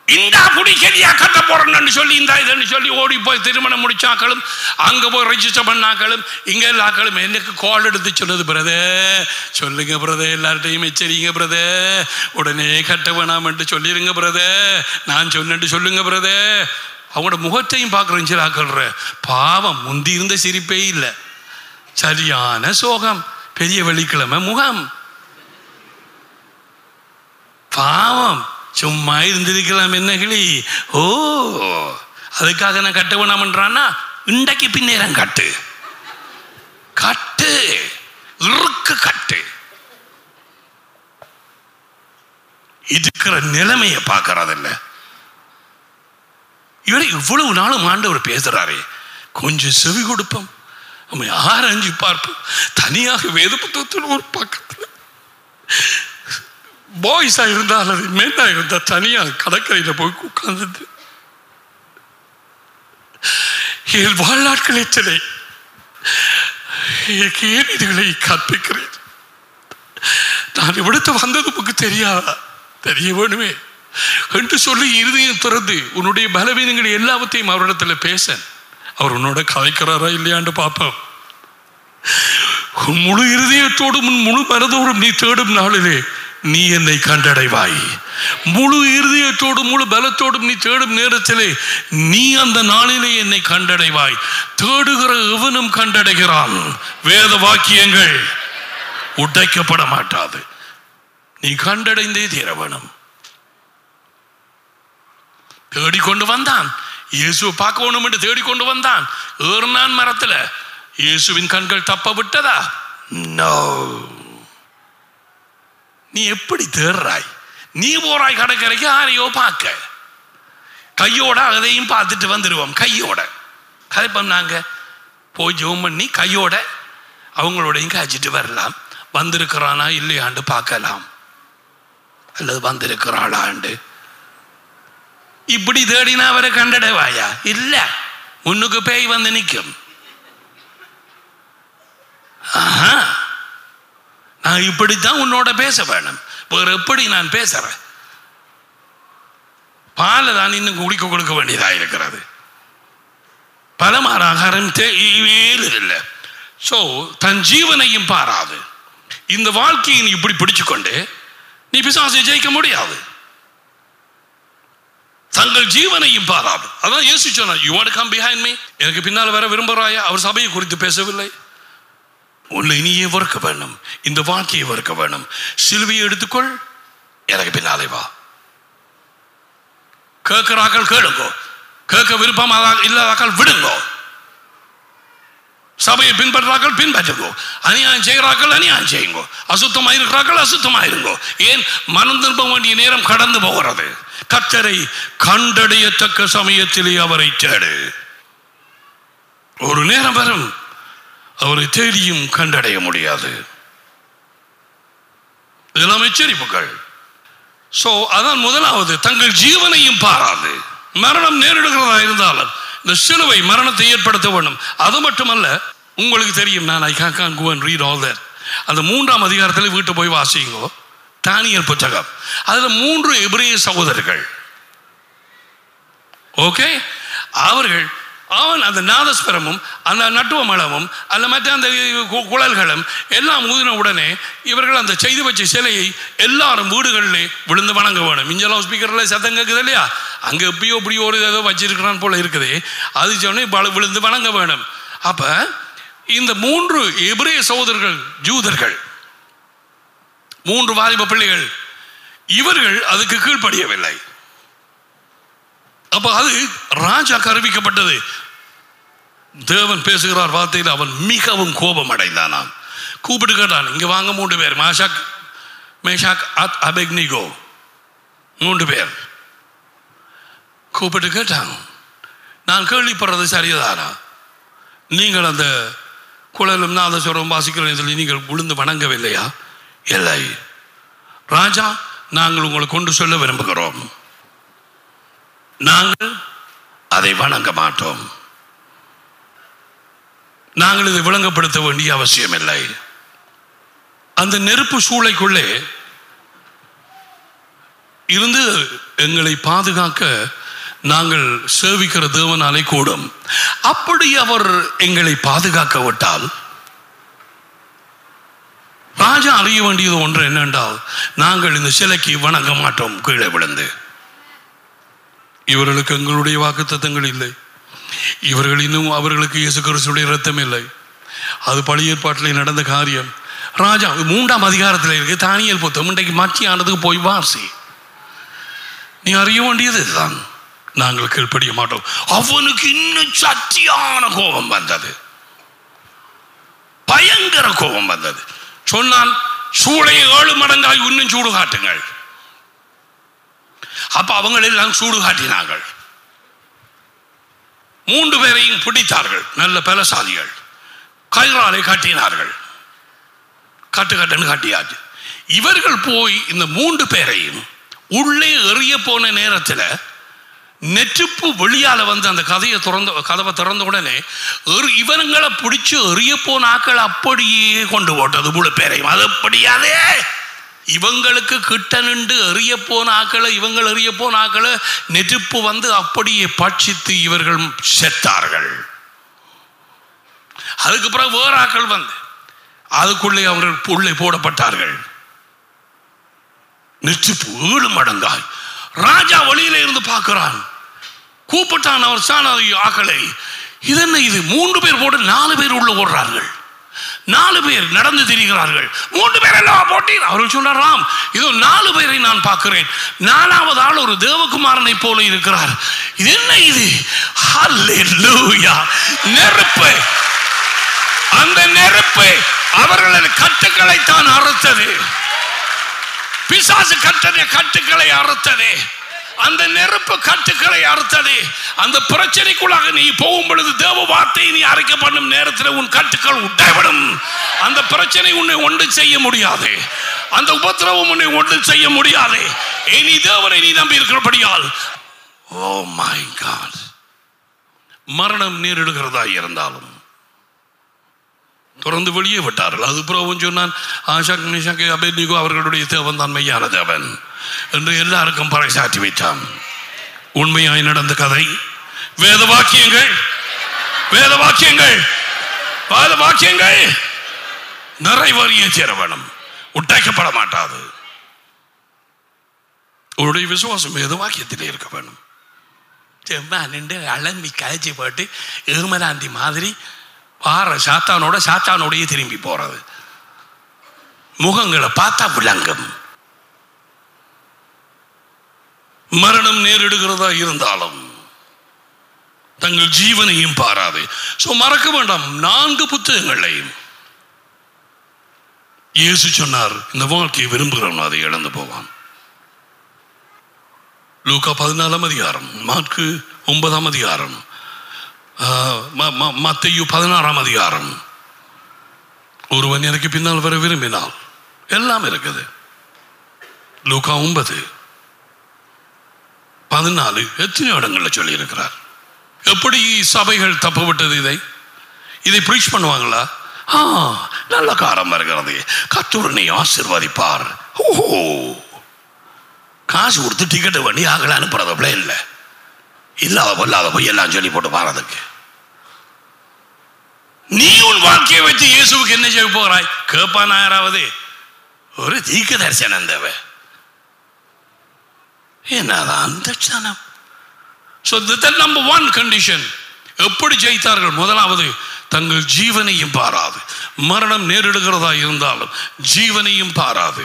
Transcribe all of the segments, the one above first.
இந்த புடி சரியா கட்ட போறேன்னு சொல்லி இந்த இதுன்னு சொல்லி ஓடி போய் திருமணம் முடிச்சாக்களும் அங்க போய் ரெஜிஸ்டர் பண்ணாக்களும் இங்க எல்லாக்களும் எனக்கு கால் எடுத்து சொன்னது பிரதர் சொல்லுங்க பிரதர் எல்லார்ட்டையும் எச்சரிங்க பிரதர் உடனே கட்ட வேணாம்னு சொல்லிருங்க பிரதர் நான் சொன்னேன்னு சொல்லுங்க பிரதர் அவங்களோட முகத்தையும் பார்க்குறேன் சில ஆக்கள்ற பாவம் முந்தி இருந்த சிரிப்பே இல்லை சரியான சோகம் பெரிய வெள்ளிக்கிழமை முகம் பாவம் சும்மா இருந்திருக்கலாம் என்ன கிளி ஓ அதுக்காக நான் கட்ட வேணாமன்றான்னா இன்றைக்கு பின்னேரம் கட்டு கட்டு இருக்கு கட்டு இருக்கிற நிலைமையை பார்க்கறதில்ல இவரை இவ்வளவு நாளும் ஆண்டவர் பேசுறாரே கொஞ்சம் செவி கொடுப்போம் நம்ம ஆராய்ஞ்சு பார்ப்போம் தனியாக வேத புத்தகத்தில் ஒரு பக்கத்தில் பாய்ஸா இருந்தால் அல்லது மென்னா இருந்தா தனியா கடற்கரையில போய் உட்கார்ந்து என் வாழ்நாட்கள் எத்தனை எனக்கு ஏன் இதுகளை கற்பிக்கிறேன் நான் இவிடத்து வந்தது உனக்கு தெரியாதா தெரிய வேணுமே என்று சொல்லி இருதயம் திறந்து உன்னுடைய பலவீனங்கள் எல்லாவற்றையும் அவரிடத்துல பேச அவர் உன்னோட கதைக்கிறாரா இல்லையான்னு பார்ப்போம் உன் முழு இருதயத்தோடும் உன் முழு மனதோடும் நீ தேடும் நாளிலே நீ என்னை கண்டடைவாய் முழு இருதயத்தோடும் முழு பலத்தோடும் நீ தேடும் நேரத்திலே நீ அந்த நாளிலே என்னை கண்டடைவாய் தேடுகிற எவனும் கண்டடைகிறான் வேத வாக்கியங்கள் உடைக்கப்பட மாட்டாது நீ கண்டடைந்தே தீர வேணும் தேடிக்கொண்டு வந்தான் இயேசுவை பார்க்கணும் என்று தேடிக்கொண்டு வந்தான் ஏறினான் மரத்துல இயேசுவின் கண்கள் தப்ப விட்டதா நோ நீ எப்படி தேடுறாய் நீ போறாய் கடற்கரைக்கு யாரையோ பார்க்க கையோட அதையும் பார்த்துட்டு வந்துடுவோம் கையோட கதைப்போம் நாங்க போய் ஜெபம் பண்ணி கையோட அவங்களோடையும் காய்ச்சிட்டு வரலாம் வந்திருக்கிறானா இல்லையாண்டு பார்க்கலாம் அல்லது வந்திருக்கிறாளாண்டு இப்படி தேடினா அவரை கண்டடைவாயா இல்ல முன்னுக்கு பேய் வந்து நிற்கும் ஆஹா நான் இப்படித்தான் உன்னோட பேச வேணும் வேற எப்படி நான் பேசுறேன் பாலை தான் இன்னும் குடிக்க கொடுக்க வேண்டியதா இருக்கிறது பலமார ஆகாரம் இல்லை ஸோ தன் ஜீவனையும் பாராது இந்த வாழ்க்கையை நீ இப்படி பிடிச்சுக்கொண்டு நீ பிசாசை ஜெயிக்க முடியாது தங்கள் ஜீவனையும் பாராது அதான் இயேசு சொன்னார் you want come behind me எனக்கு பின்னால் வர விரும்புகிறாயா அவர் சபையை குறித்து பேசவில்லை உன்னை நீயே வறுக்க வேணும் இந்த வாழ்க்கையை வறுக்க வேணும் சிலுவையை எடுத்துக்கொள் எனக்கு பின்னாலே வா கேட்கிறார்கள் கேளுங்கோ கேட்க விருப்பமாக இல்லாதாக்கள் விடுங்கோ சபையை பின்பற்றாக்கள் பின்பற்றுங்கோ அநியாயம் செய்கிறார்கள் அநியாயம் செய்யுங்கோ அசுத்தமாக இருக்கிறார்கள் அசுத்தமாக இருங்கோ ஏன் மனம் திரும்ப வேண்டிய நேரம் கடந்து போகிறது கத்தரை கண்டடையத்தக்க சமயத்திலே அவரை தேடு ஒரு நேரம் வரும் அவரை தேடியும் கண்டடைய முடியாது இதெல்லாம் எச்சரிப்புகள் சோ அதான் முதலாவது தங்கள் ஜீவனையும் பாராது மரணம் நேரிடுகிறதா இருந்தாலும் இந்த சிலுவை மரணத்தை ஏற்படுத்த வேண்டும் அது மட்டுமல்ல உங்களுக்கு தெரியும் நான் I can go and read all that அந்த மூன்றாம் அதிகாரத்தில் வீட்டை போய் வாசிங்கோ தானியல் புத்தகம் அதுல மூன்று எபிரேய சகோதரர்கள் ஓகே அவர்கள் அவன் அந்த நாதஸ்வரமும் அந்த நட்டுவ மலமும் அல்ல மற்ற அந்த கு- குழல்களும் எல்லாம் ஊதின உடனே இவர்கள் அந்த செய்து வச்ச சிலையை எல்லாரும் வீடுகளிலே விழுந்து வணங்க வேணும் இஞ்சலாம் ஸ்பீக்கரில் சத்தம் கேட்குது இல்லையா அங்கே எப்படியோ இப்படியோ ஒரு ஏதோ வச்சிருக்கிறான் போல இருக்குது அது சொன்னே பல விழுந்து வணங்க வேணும் அப்ப இந்த மூன்று எபிரேய சகோதரர்கள் ஜூதர்கள் மூன்று வாலிப பிள்ளைகள் இவர்கள் அதுக்கு கீழ்ப்படியவில்லை அப்ப அது ராஜா அறிவிக்கப்பட்டது தேவன் பேசுகிறார் வார்த்தையில் அவன் மிகவும் கோபம் அடைந்தானாம் கூப்பிட்டு கேட்டான் இங்க வாங்க மூன்று பேர் மாஷாக் மேஷாக் அத் அபெக்னிகோ மூன்று பேர் கூப்பிட்டு கேட்டான் நான் கேள்விப்படுறது சரிதானா நீங்கள் அந்த குழலும் நாதஸ்வரம் வாசிக்கிற இதில் நீங்கள் விழுந்து வணங்கவில்லையா இல்லை ராஜா நாங்கள் உங்களை கொண்டு சொல்ல விரும்புகிறோம் நாங்கள் அதை வணங்க மாட்டோம் நாங்கள் இதை விளங்கப்படுத்த வேண்டிய அவசியம் இல்லை அந்த நெருப்பு சூளைக்குள்ளே இருந்து எங்களை பாதுகாக்க நாங்கள் சேவிக்கிற தேவனாலே கூடும் அப்படி அவர் எங்களை பாதுகாக்க விட்டால் ராஜா அறிய வேண்டியது ஒன்று என்னென்றால் நாங்கள் இந்த சிலைக்கு வணங்க மாட்டோம் கீழே விழுந்து இவர்களுக்கு எங்களுடைய வாக்குத்தத்தங்கள் இல்லை இவர்கள் இன்னும் அவர்களுக்கு இயேசு கிறிஸ்துடைய ரத்தம் இல்லை அது பழைய ஏற்பாட்டில் நடந்த காரியம் ராஜா மூன்றாம் அதிகாரத்தில் இருக்கு தானியல் புத்தகம் இன்றைக்கு மத்தியானதுக்கு போய் வாசி நீ அறிய வேண்டியது இதுதான் நாங்கள் கீழ்ப்படிய மாட்டோம் அவனுக்கு இன்னும் சத்தியான கோபம் வந்தது பயங்கர கோபம் வந்தது சொன்னான் சூளை ஏழு மடங்காய் இன்னும் சூடு காட்டுங்கள் அப்ப அவங்க எல்லாம் சூடு காட்டினார்கள் மூன்று பேரையும் பிடித்தார்கள் நல்ல பலசாலிகள் கயிறாலை கட்டினார்கள் கட்டு கட்டுன்னு கட்டியாச்சு இவர்கள் போய் இந்த மூன்று பேரையும் உள்ளே எறிய போன நேரத்தில் நெற்றுப்பு வெளியால வந்து அந்த கதையை திறந்த கதவை திறந்த உடனே எறி- இவனுங்களை பிடிச்சு எறிய போன ஆக்கள் அப்படியே கொண்டு போட்டது முழு பேரையும் அது அப்படியாதே இவங்களுக்கு கிட்ட நின்று எறிய போன ஆக்களை இவங்கள் எறிய போன ஆக்களை நெருப்பு வந்து அப்படியே பட்சித்து இவர்கள் செத்தார்கள் அதுக்கு பிறகு வேற ஆக்கள் வந்து அதுக்குள்ளே அவர்கள் உள்ளே போடப்பட்டார்கள் நெருப்பு ஏழு மடங்காய் ராஜா வழியில இருந்து பார்க்கிறான் கூப்பிட்டான் அவர் சாண ஆக்களை இது என்ன இது மூன்று பேர் போட்டு நாலு பேர் உள்ள ஓடுறார்கள் நாலு பேர் நடந்து திரிகிறார்கள் மூன்று பேர் எல்லாம் போட்டீர் அவர்கள் சொன்னாராம் இதோ நாலு பேரை நான் பார்க்கிறேன் நாலாவது ஆள் ஒரு தேவகுமாரனை போல இருக்கிறார் இது என்ன இது ஹல்லேலூயா நெருப்பு அந்த நெருப்பு அவர்களது கட்டுக்களை தான் அறுத்தது பிசாசு கட்டண கட்டுக்களை அறுத்தது அந்த நெருப்பு கட்டுக்களை அறுத்தது அந்த பிரச்சனைக்குள்ளாக நீ போகும் பொழுது தேவ வார்த்தையை நீ அரைக்க பண்ணும் நேரத்தில் உன் கட்டுக்கள் உடைவிடும் அந்த பிரச்சனை உன்னை ஒன்றும் செய்ய முடியாது அந்த உபத்திரவம் உன்னை ஒன்றும் செய்ய முடியாது ஏ, நீ தேவனை நீ நம்பி இருக்கிறபடியால் ஓ மை காட் மரணம் நேரிடுகிறதா இருந்தாலும் தொடர்ந்து வெளியே விட்டார்கள் அது புறவும் சொன்னான் ஆஷாக் நிஷாக் அபேத்னிகோ அவர்களுடைய தேவன் தான் மெய்யான தேவன் என்று எல்லாருக்கும் பறைசாற்றி வைத்தான் உண்மையாய் நடந்த கதை வேத வாக்கியங்கள் வேத வாக்கியங்கள் வேத வாக்கியங்கள் நிறைவேறிய சேர வேணும் உட்டாக்கப்பட மாட்டாது உன்னுடைய விசுவாசம் வேத வாக்கியத்திலே இருக்க வேணும் செம்மா நின்று அலம்பி கழிச்சு போட்டு ஏமராந்தி மாதிரி பாற சாத்தானோட சாத்தானோடையே திரும்பி போறது முகங்களை பார்த்தா விளங்கும் மரணம் நேரிடுகிறதா இருந்தாலும் தங்கள் ஜீவனையும் பாராது சோ மறக்க வேண்டாம் நான்கு புத்தகங்களையும் இயேசு சொன்னார் இந்த வாழ்க்கையை விரும்புகிறவன் அதை இழந்து போவான் லூக்கா பதினாலாம் அதிகாரம் மார்க்கு ஒன்பதாம் அதிகாரம் ஆஹ், ம- ம- மத்தேயு பதினாறாம் அதிகாரம் ஒருவன் எனக்கு பின்னால் வர விரும்பினால் எல்லாம் இருக்குது லூக்கா ஒன்பது பதினாலு எத்தனை இடங்கள்ல சொல்லி இருக்கிறார் எப்படி சபைகள் தப்பு விட்டது இதை இதை ப்ரீச் பண்ணுவாங்களா ஆ நல்ல காரம் வருகிறது கத்தூரனை ஆசிர்வதிப்பார் ஓஹோ காசு கொடுத்து டிக்கெட்டு பண்ணி ஆகல அனுப்புறது பிளேன்ல இல்லாத பொல்லாத போய் எல்லாம் சொல்லி போட்டு பாறதுக்கு நீ உன் வாழ்க்கையை வச்சு இயேசுவுக்கு என்ன செய்ய போகிறாய் கேட்பானா யாராவது ஒரு தீக்க தரிசனம் தேவை என்னதான் தட்சணம் so that number one condition எப்படி ஜெயித்தார்கள் முதலாவது தங்கள் ஜீவனையும் பாராது மரணம் நேரிடுகிறதா இருந்தாலும் ஜீவனையும் பாராது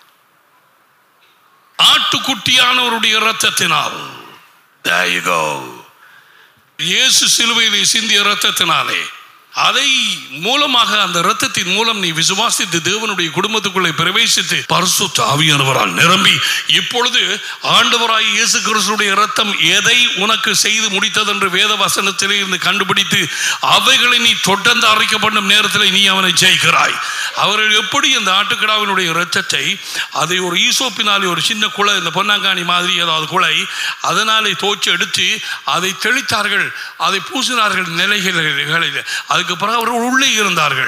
ஆட்டுக்குட்டியானவருடைய இரத்தத்தினால் There you go. இயேசு சிலுவையிலே சிந்திய இரத்தத்தினாலே அதை மூலமாக அந்த இரத்தத்தின் மூலம் நீ விசுவாசித்து தேவனுடைய குடும்பத்துக்குள்ளே பிரவேசித்து பரிசுத்த ஆவியானவரால் நிரம்பி இப்பொழுது ஆண்டவராய் இயேசு கிறிஸ்துடைய இரத்தம் எதை உனக்கு செய்து முடித்தது என்று வேத வசனத்திலே இருந்து கண்டுபிடித்து அவைகளை நீ தொடர்ந்து அரைக்கப்படும் நேரத்தில் நீ அவனை ஜெயிக்கிறாய் அவர்கள் எப்படி அந்த ஆட்டுக்கிடாவினுடைய இரத்தத்தை அதை ஒரு ஈசோப்பினாலே ஒரு சின்ன குலை இந்த பொன்னாங்காணி மாதிரி ஏதாவது குலை அதனாலே தோச்சு எடுத்து அதை தெளித்தார்கள் அதை பூசினார்கள் நிலைகளில் அதுக்கு பிறகு அவர்கள் உள்ளே இருந்தார்கள்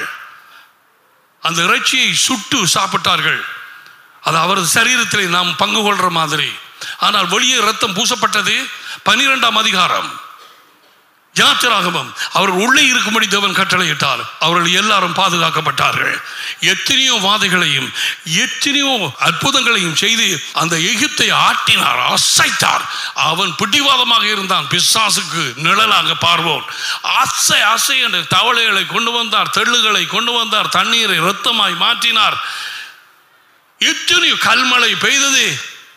அந்த இறைச்சியை சுட்டு சாப்பிட்டார்கள் அது அவரது சரீரத்தில் நாம் பங்கு கொள்ற மாதிரி ஆனால் வெளியே ரத்தம் பூசப்பட்டது பனிரெண்டாம் அதிகாரம் யாத்திராகமம் அவர்கள் உள்ளே இருக்கும்படி தேவன் கட்டளையிட்டார் அவர்கள் எல்லாரும் பாதுகாக்கப்பட்டார்கள் எத்தனையோ வாதைகளையும் எத்தனையோ அற்புதங்களையும் செய்து அந்த எகிப்தை ஆட்டினார் அசைத்தார் அவன் பிடிவாதமாக இருந்தான் பிசாசுக்கு நிழலாக பார்வோன் அசை அசை என்ற தவளைகளை கொண்டு வந்தார் தெள்ளுகளை கொண்டு வந்தார் தண்ணீரை இரத்தமாய் மாற்றினார் எத்தனையோ கல்மழை பெய்தது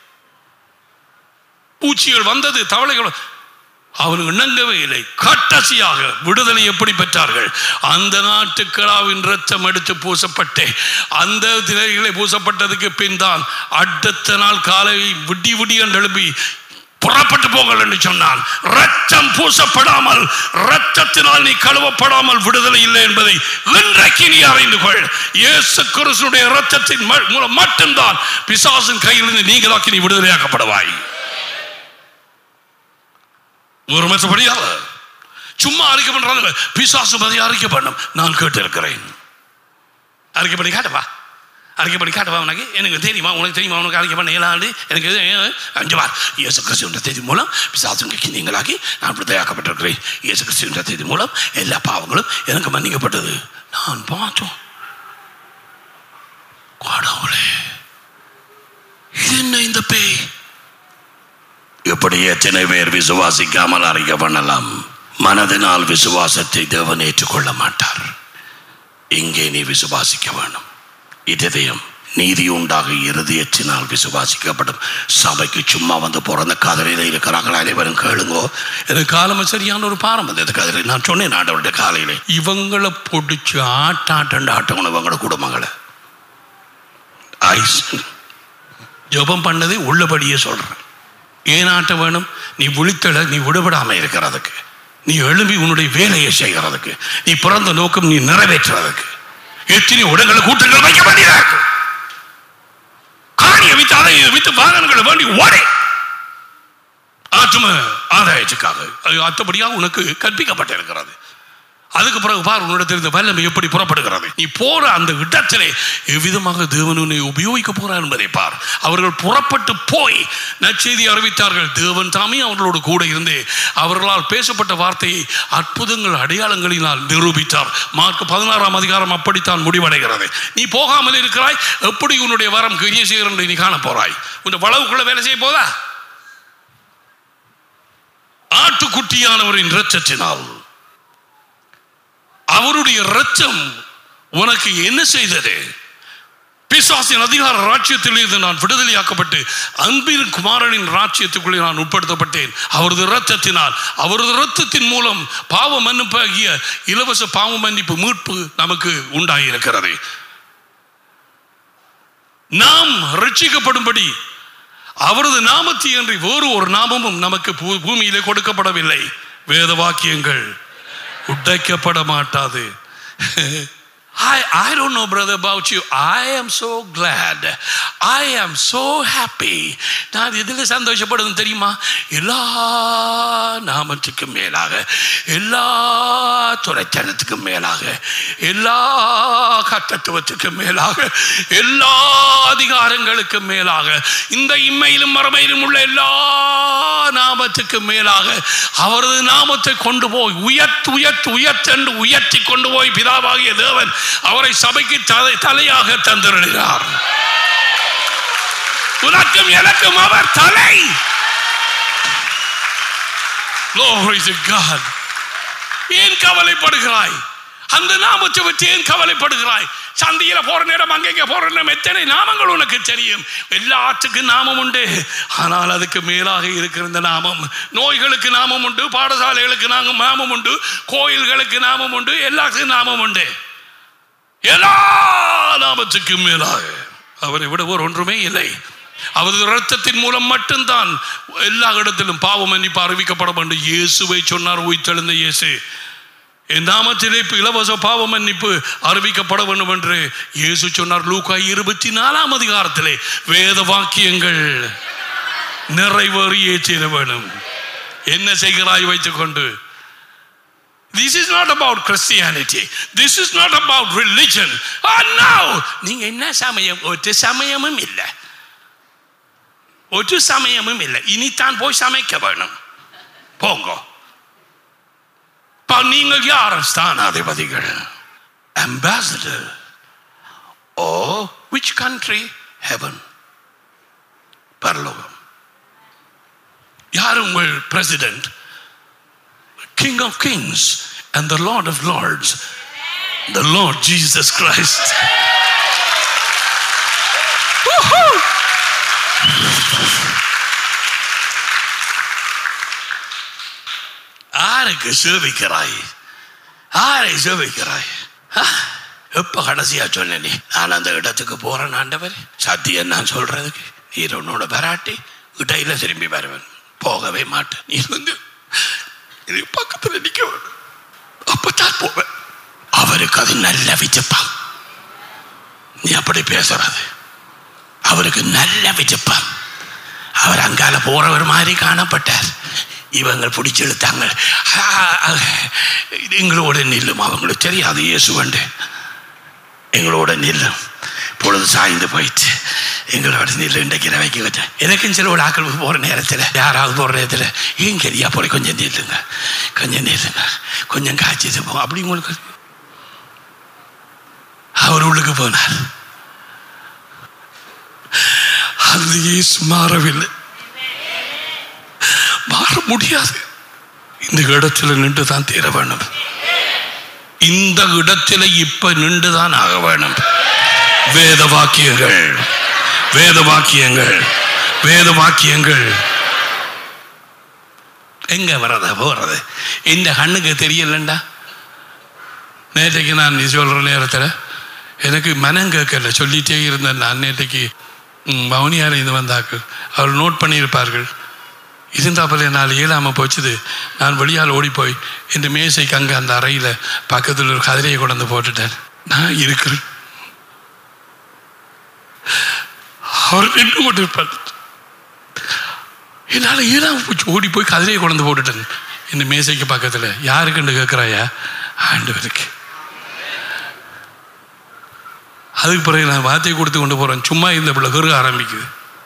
பூச்சிகள் வந்தது தவளைகள் அவனுக்கு இணங்கவே இல்லை கட்டசியாக விடுதலை எப்படி பெற்றார்கள் அந்த நாட்டு கிடாவின் ரத்தம் எடுத்து பூசப்பட்டு அந்த திரைகளை பூசப்பட்டதுக்கு பின் தான் அடுத்த நாள் காலை விடி விடி என்று எழுப்பி புறப்பட்டு போங்கள் என்று சொன்னான் ரத்தம் பூசப்படாமல் ரத்தத்தினால் நீ கழுவப்படாமல் விடுதலை இல்லை என்பதை இன்றைக்கு நீ அறிந்து கொள் இயேசு கிறிஸ்துடைய ரத்தத்தின் ம- மூலம் மட்டும்தான் பிசாசின் கையிலிருந்து நீங்களாக்கி நீ விடுதலையாக்கப்படுவாய் ஒரு மற்றபடியாக சும்மா அறிக்கை பண்றாங்க பிசாசு பதி அறிக்கை பண்ணும் நான் கேட்டிருக்கிறேன் அறிக்கை பண்ணி காட்டவா அறிக்கை பண்ணி காட்டவா உனக்கு எனக்கு தெரியுமா உனக்கு தெரியுமா உனக்கு அறிக்கை பண்ண இயலாது எனக்கு இது, அஹ், அஞ்சு வார் இயேசு கிறிஸ்துவின் தேதி மூலம் பிசாசுக்கு நீங்களாக்கி நான் விடுதலையாக்கப்பட்டிருக்கிறேன் இயேசு கிறிஸ்துவின் தேதி மூலம் எல்லா பாவங்களும் எனக்கு மன்னிக்கப்பட்டது நான் பார்த்தோம் கடவுளே இது என்ன இந்த பேய் இப்படி எத்தனை பேர் விசுவாசிக்காமல் அறிக்கை பண்ணலாம் மனதினால் விசுவாசத்தை தேவன் ஏற்றுக்கொள்ள மாட்டார் இங்கே நீ விசுவாசிக்க வேணும் இதயம் நீதி உண்டாக இருதயத்தினால் விசுவாசிக்கப்படும் சபைக்கு சும்மா வந்து பிறந்த கதிரையில் இருக்கிறாங்களா அனைவரும் கேளுங்கோ எனக்கு காலம சரியான ஒரு பாரம் வந்தது கதிரை நான் சொன்னேன் ஆண்டவருடைய காலையில் இவங்களை பிடிச்சி ஆட்டாட்டண்டு ஆட்டணும் இவங்களோட குடும்பங்களை ஐஸ் ஜெபம் பண்ணதை உள்ளபடியே சொல்றேன் ஏன் ஆட்ட வேணும் நீ விழித்தல நீ விடுபடாம இருக்கிறதுக்கு நீ எழும்பி உன்னுடைய வேலையை செய்கிறதுக்கு நீ பிறந்த நோக்கம் நீ நிறைவேற்றுறதுக்கு எத்தனை உடங்களை கூட்டங்கள் வைக்க வேண்டியதாக காணியை வித்து அதை வித்து வாகனங்களை வேண்டி ஓடே ஆத்தும ஆதாயத்துக்காக அது அத்தபடியாக உனக்கு கற்பிக்கப்பட்டிருக்கிறது அதுக்கு பிறகு பார் உன்னிடத்தில் இருந்த வல்லமை எப்படி புறப்படுகிறது நீ போற அந்த இடத்திலே எவ்விதமாக தேவன் உன்னை உபயோகிக்க போறார் என்பதை பார் அவர்கள் புறப்பட்டு போய் நற்செய்தி அறிவித்தார்கள் தேவன் தாமே அவர்களோடு கூட இருந்து அவர்களால் பேசப்பட்ட வார்த்தையை அற்புதங்கள் அடையாளங்களினால் நிரூபித்தார் மார்க் பதினாறாம் அதிகாரம் அப்படித்தான் முடிவடைகிறது நீ போகாமல் இருக்கிறாய் எப்படி உன்னுடைய வரம் கிரிய செய்கிற நீ காண போறாய் உன் வளவுக்குள்ள வேலை செய்ய போதா ஆட்டுக்குட்டியானவரின் இரத்தத்தினால் அவருடைய இரத்தம் உனக்கு என்ன செய்தது பிசாசின் அதிகார ராஜ்யத்தில் இருந்து நான் விடுதலையாக்கப்பட்டு அன்பின் குமாரனின் ராஜ்யத்துக்குள்ளே நான் உட்படுத்தப்பட்டேன் அவரது இரத்தத்தினால் அவரது இரத்தத்தின் மூலம் பாவ மன்னிப்பாகிய இலவச பாவ மன்னிப்பு மீட்பு நமக்கு உண்டாகியிருக்கிறது நாம் ரட்சிக்கப்படும்படி அவரது நாமத்தை அன்றி வேறு ஒரு நாமமும் நமக்கு பூ- பூமியிலே கொடுக்கப்படவில்லை வேத வாக்கியங்கள் உடைக்கப்பட மாட்டாது I, I don't know, brother, about you. I am so glad. I am so happy. நான் இதில் சந்தோஷப்படுதுன்னு தெரியுமா எல்லா நாமத்துக்கும் மேலாக எல்லா துறைத்தனத்துக்கும் மேலாக எல்லா கத்தத்துவத்துக்கும் மேலாக எல்லா அதிகாரங்களுக்கும் மேலாக இந்த இம்மையிலும் மறுமையிலும் உள்ள எல்லா நாமத்துக்கும் மேலாக அவரது நாமத்தை கொண்டு போய் உயர்த்து உயர்த்து உயர்த்தென்று உயர்த்தி கொண்டு போய் பிதாவாகிய தேவன் அவரை சபைக்கு தலை தலையாக தந்திருக்கிறார் உனக்கும் எனக்கும் அவர் தலை Glory to God. ஏன் கவலைப்படுகிறாய் அந்த நாமத்தை வச்சு ஏன் கவலைப்படுகிறாய் சந்தையில போற நேரம் அங்கங்க போற நேரம் எத்தனை நாமங்கள் உனக்கு தெரியும் எல்லாத்துக்கும் நாமம் உண்டு ஆனால் அதுக்கு மேலாக இருக்கிற இந்த நாமம் நோய்களுக்கு நாமம் உண்டு பாடசாலைகளுக்கு நாமம் நாமம் உண்டு கோயில்களுக்கு நாமம் உண்டு எல்லாத்துக்கும் நாமம் உண்டு எல்லா நாமத்துக்கும் மேலாக அவரை விட ஒரு ஒன்றுமே இல்லை அவரது இரத்தத்தின் மூலம் மட்டும்தான் எல்லா இடத்திலும் பாவம் மன்னிப்பு அறிவிக்கப்பட வேண்டும் இயேசுவை சொன்னார் உயிர்த்தெழுந்த இயேசு என் நாமத்திலே இப்ப இலவச பாவ மன்னிப்பு அறிவிக்கப்பட வேண்டும் என்று இயேசு சொன்னார் லூக்கா இருபத்தி நாலாம் அதிகாரத்திலே வேத வாக்கியங்கள் நிறைவேறியே சேர வேணும் என்ன செய்கிறாய் வைத்துக்கொண்டு This is not about Christianity. This is not about religion. Oh no! நீங்க என்ன சமயம் ஒரு சமயமும் இல்லை ஒரு சமயமும் இல்லை இனித்தான் போய் சமைக்க வேணும் போங்க இப்ப நீங்கள் யார் ஸ்தானாதிபதிகள் ambassador of which country heaven பரலோகம் யார் உங்கள் president king of kings and the lord of lords the lord Jesus Christ ஆருக்கு சேவிக்கிறாய் ஆரை சேவிக்கிறாய் ஆ, எப்ப கடைசியா சொன்ன நீ நான் அந்த இடத்துக்கு போறேன் ஆண்டவர் சத்தியம் நான் சொல்றதுக்கு நீர் உன்னோட வராட்டி இடையில திரும்பி வருவேன் போகவே மாட்டேன் நீ வந்து இது பக்கத்துல நிக்க வேணும் அப்பதான் போவேன் அவருக்கு அது நல்ல விஜப்பா நீ அப்படி பேசுறது அவருக்கு நல்ல விஜப்பா அவர் அங்கால போறவர் மாதிரி காணப்பட்டார் இவங்க பிடிச்சு இழுத்தாங்க ஆ, ஆ, இது எங்களோட நில்லும் அவங்களுக்கு தெரியாது இயேசுவண்டு எங்களோட நில்லும் பொழுது சாய்ந்து போயிட்டு எங்களோட நில்லு இன்றைக்கு வைக்க வச்சேன் எனக்கும் சில ஒரு ஆக்கள் போகிற நேரத்தில் யாராவது போகிற நேரத்தில் ஏன் கரியா போற கொஞ்சம் நில்லுங்க கொஞ்சம் நில்லுங்க கொஞ்சம் காய்ச்சிட்டு போ அப்படி உங்களுக்கு அவர் உள்ளுக்கு போனார் அந்த இயேசு மாறவில்லை மாற முடியாது இந்த இடத்துல நின்று தான் தீர வேணும் இந்த இடத்துல இப்ப நின்று தான் ஆக வேணும் வேத வாக்கியங்கள் வேத வாக்கியங்கள் வேத வாக்கியங்கள் எங்க வரத போறது இந்த கண்ணுக்கு தெரியலண்டா நேற்றைக்கு நான் நீ சொல்ற நேரத்தில் எனக்கு மனம் கேட்கல சொல்லிட்டே இருந்தேன் நான் நேற்றைக்கு ம், மௌனியார் இது வந்தாக்கு அவர் நோட் பண்ணியிருப்பார்கள் இருந்தாப்பல என்னால் இயலாமல் போச்சுது நான் வெளியால் ஓடி போய் இந்த மேசைக்கு அங்கே அந்த அறையில் பக்கத்தில் ஒரு கதிரையை கொண்டு வந்து போட்டுட்டேன் நான் இருக்கிறேன் அவர் நின்று கொண்டு இருப்பார் என்னால் இயலாமல் போச்சு ஓடி போய் கதிரையை கொண்டு வந்து போட்டுட்டேன் இந்த மேசைக்கு பக்கத்தில் யாருக்குன்னு கேட்குறாயா ஆண்டவருக்கு அதுக்கு பிறகு நான் வார்த்தையை கொடுத்து கொண்டு போகிறேன் சும்மா இந்த பிள்ளை கருக ஆரம்பிக்குது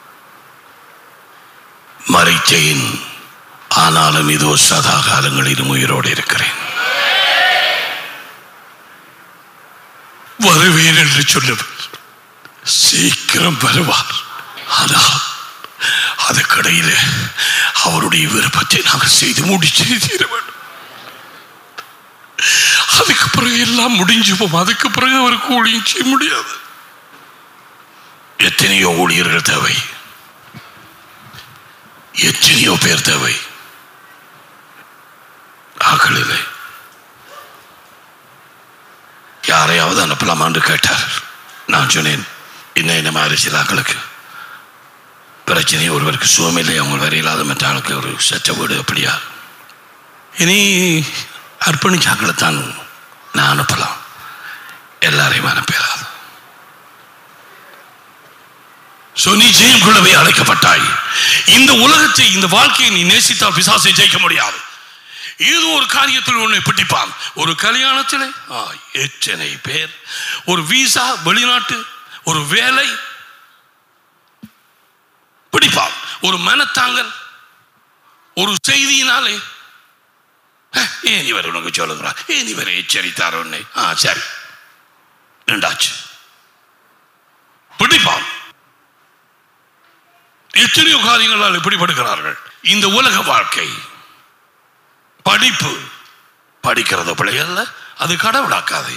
மறைச்சேன் ஆனாலும் இதோ சதா காலங்களிலும் உயிரோடு இருக்கிறேன் வருவேன் என்று சொல்லுவார் சீக்கிரம் வருவார் ஆனால் அதுக்கடையில் அவருடைய விருப்பத்தை நாங்கள் செய்து முடிச்சு தீர வேண்டும் அதுக்கு பிறகு எல்லாம் முடிஞ்சு போகும் அதுக்கு பிறகு அவருக்கு ஊழியம் செய்ய முடியாது எத்தனையோ ஊழியர்கள் தேவை எத்தனையோ பேர் தேவை ஆக்கள் இல்லை யாரையாவது அனுப்பலாமான்னு கேட்டார் நான் சொன்னேன் இன்னும் என்ன மாதிரி சில ஆக்களுக்கு பிரச்சனை ஒருவருக்கு சுகமில்லை அவங்க வர இல்லாத மற்ற ஆளுக்கு ஒரு சச்ச வீடு அப்படியா இனி அர்ப்பணிச்சாக்களை தான் நான் அனுப்பலாம் எல்லாரையும் அனுப்பலாது சோ நீ ஜெயம் கொள்ளவே அழைக்கப்பட்டாய் இந்த உலகத்தை இந்த வாழ்க்கையை நீ நேசித்தால் பிசாசை ஜெயிக்க முடியாது ஏதோ ஒரு காரியத்தில் உன்னை பிடிப்பான் ஒரு கல்யாணத்தில் ஆ, எத்தனை பேர் ஒரு வீசா வெளிநாட்டு ஒரு வேலை பிடிப்பான் ஒரு மனத்தாங்கல் ஒரு செய்தியினாலே "அஹ், ஏன் இவர் உனக்கு சொல்லுகிறார் ஏன் இவர் எச்சரித்தார் உன்னை ஆ சரி ரெண்டாச்சு பிடிப்பான் எத்தனையோ காரியங்களால் இப்படிப்படுகிறார்கள் இந்த உலக வாழ்க்கை படிப்பு படிக்கிறது பிள்ளை அல்ல அது கடவுளாக்காதே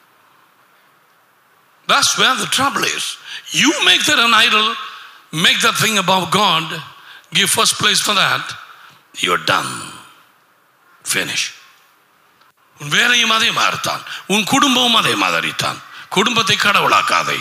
That's where the trouble is. You make that an idol, make that thing above God, give first place for that, you're done. Finish. உன் வேலையும் அதே மாதிரித்தான் உன் குடும்பமும் அதே மாதிரித்தான் குடும்பத்தை கடவுளாக்காதே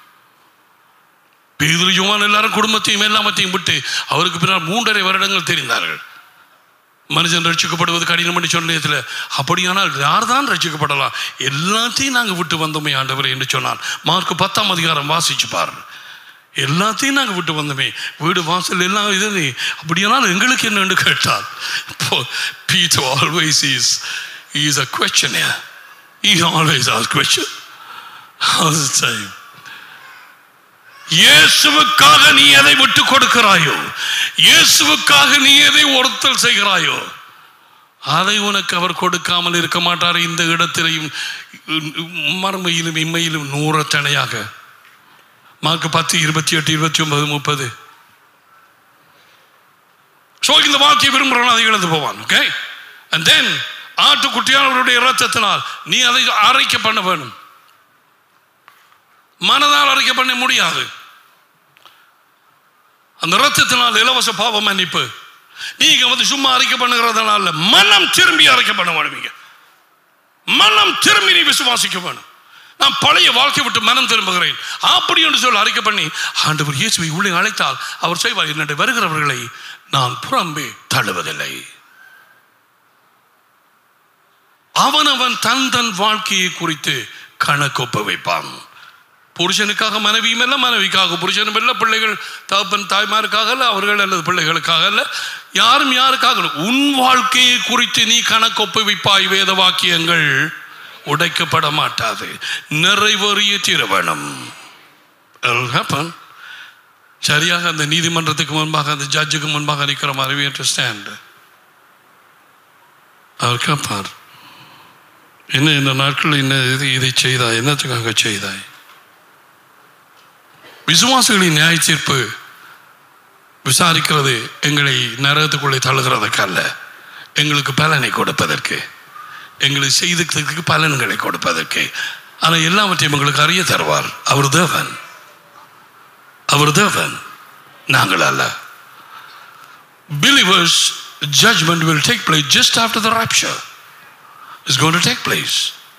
பேதுரு யோவான் எல்லாரும் குடும்பத்தையும் எல்லாமத்தையும் விட்டு அவருக்கு பின்னால் மூன்றரை வருடங்கள் தெரிந்தார்கள் மனுஷன் ரட்சிக்கப்படுவது கடினம் என்று சொன்னதில் அப்படியானால் யார் தான் ரட்சிக்கப்படலாம் எல்லாத்தையும் நாங்கள் விட்டு வந்தோமே ஆண்டவர் என்று சொன்னான் மார்க் பத்தாம் அதிகாரம் வாசிச்சு பாரு எல்லாத்தையும் நாங்கள் விட்டு வந்தோமே வீடு வாசல் எல்லாம் இது அப்படியானால் எங்களுக்கு என்னன்னு கேட்டால் Peter always is is a question he always asks question all the time இயேசுவுக்காக நீ எதை விட்டு கொடுக்கிறாயோ இயேசுவுக்காக நீ எதை ஒருத்தல் செய்கிறாயோ அதை உனக்கு அவர் கொடுக்காமல் இருக்க மாட்டார் இந்த இடத்திலையும் மறுமையிலும் இம்மையிலும் நூறத்தனையாக மார்க்கு பத்து இருபத்தி எட்டு இருபத்தி ஒன்பது முப்பது ஸோ இந்த வாழ்க்கையை விரும்புகிறவன் அதை இழந்து போவான் ஓகே அண்ட் தென் ஆட்டுக்குட்டியானவருடைய இரத்தத்தினால் நீ அதை அரைக்க பண்ண வேணும் மனதால் அரைக்க பண்ண முடியாது அந்த இரத்தத்தினால் இலவச பாவ மன்னிப்பு நீங்க வந்து சும்மா அரைக்க பண்ணுகிறதுனால மனம் திரும்பி அரைக்க பண்ண வேணுவீங்க மனம் திரும்பி நீ விசுவாசிக்க வேணும் நான் பழைய வாழ்க்கை விட்டு மனம் திரும்புகிறேன் அப்படி என்று சொல்லி அறிக்கை பண்ணி ஆண்டவர் இயேசுவை உள்ளே அழைத்தால் அவர் செய்வார் என்னுடைய வருகிறவர்களை நான் புறம்பே தள்ளுவதில்லை அவனவன் தன் தன் வாழ்க்கையை குறித்து கணக்கொப்ப வைப்பான் புருஷனுக்காக மனைவியும் இல்லை மனைவிக்காக புருஷனும் இல்லை பிள்ளைகள் தகப்பன் தாய்மாருக்காக அல்ல அவர்கள் அல்லது பிள்ளைகளுக்காக அல்ல யாரும் யாருக்காக இல்லை. உன் வாழ்க்கையை குறித்து நீ கணக்கொப்பு வைப்பாய் வேத வாக்கியங்கள் உடைக்கப்பட மாட்டாது நிறைவேறிய தீரவேணும் சரியாக அந்த நீதிமன்றத்துக்கு முன்பாக அந்த ஜட்ஜுக்கு முன்பாக நிற்கிற மாதிரி ஸ்டாண்ட் அவர் கேட்பார் என்ன இந்த நாட்கள் என்ன இது இதை செய்தாய் என்னத்துக்காக செய்தாய் விசுவாசிகளின் நியாய தீர்ப்பு விசாரிக்கிறது எங்களை நரகத்துக்குள்ளே தள்ளுகிறதுக்கு அல்ல எங்களுக்கு பலனை கொடுப்பதற்கு எங்களுக்கு செய்ததுக்கு பலன்களை கொடுப்பதற்கு ஆனால் எல்லாவற்றையும் எங்களுக்கு அறிய தருவார் அவர் தேவன் அவர் தேவன் நாங்கள் அல்ல believers judgment will take place just after the rapture is going to take place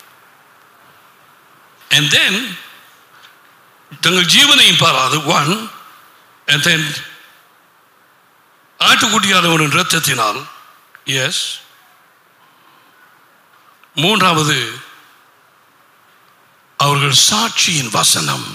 and then தங்கள் ஜீவனையும் பாராது ஒன் and then ஆட்டுக்குட்டியானவனின் இரத்தத்தினால் எஸ் மூன்றாவது அவர்கள் சாட்சியின் வசனம்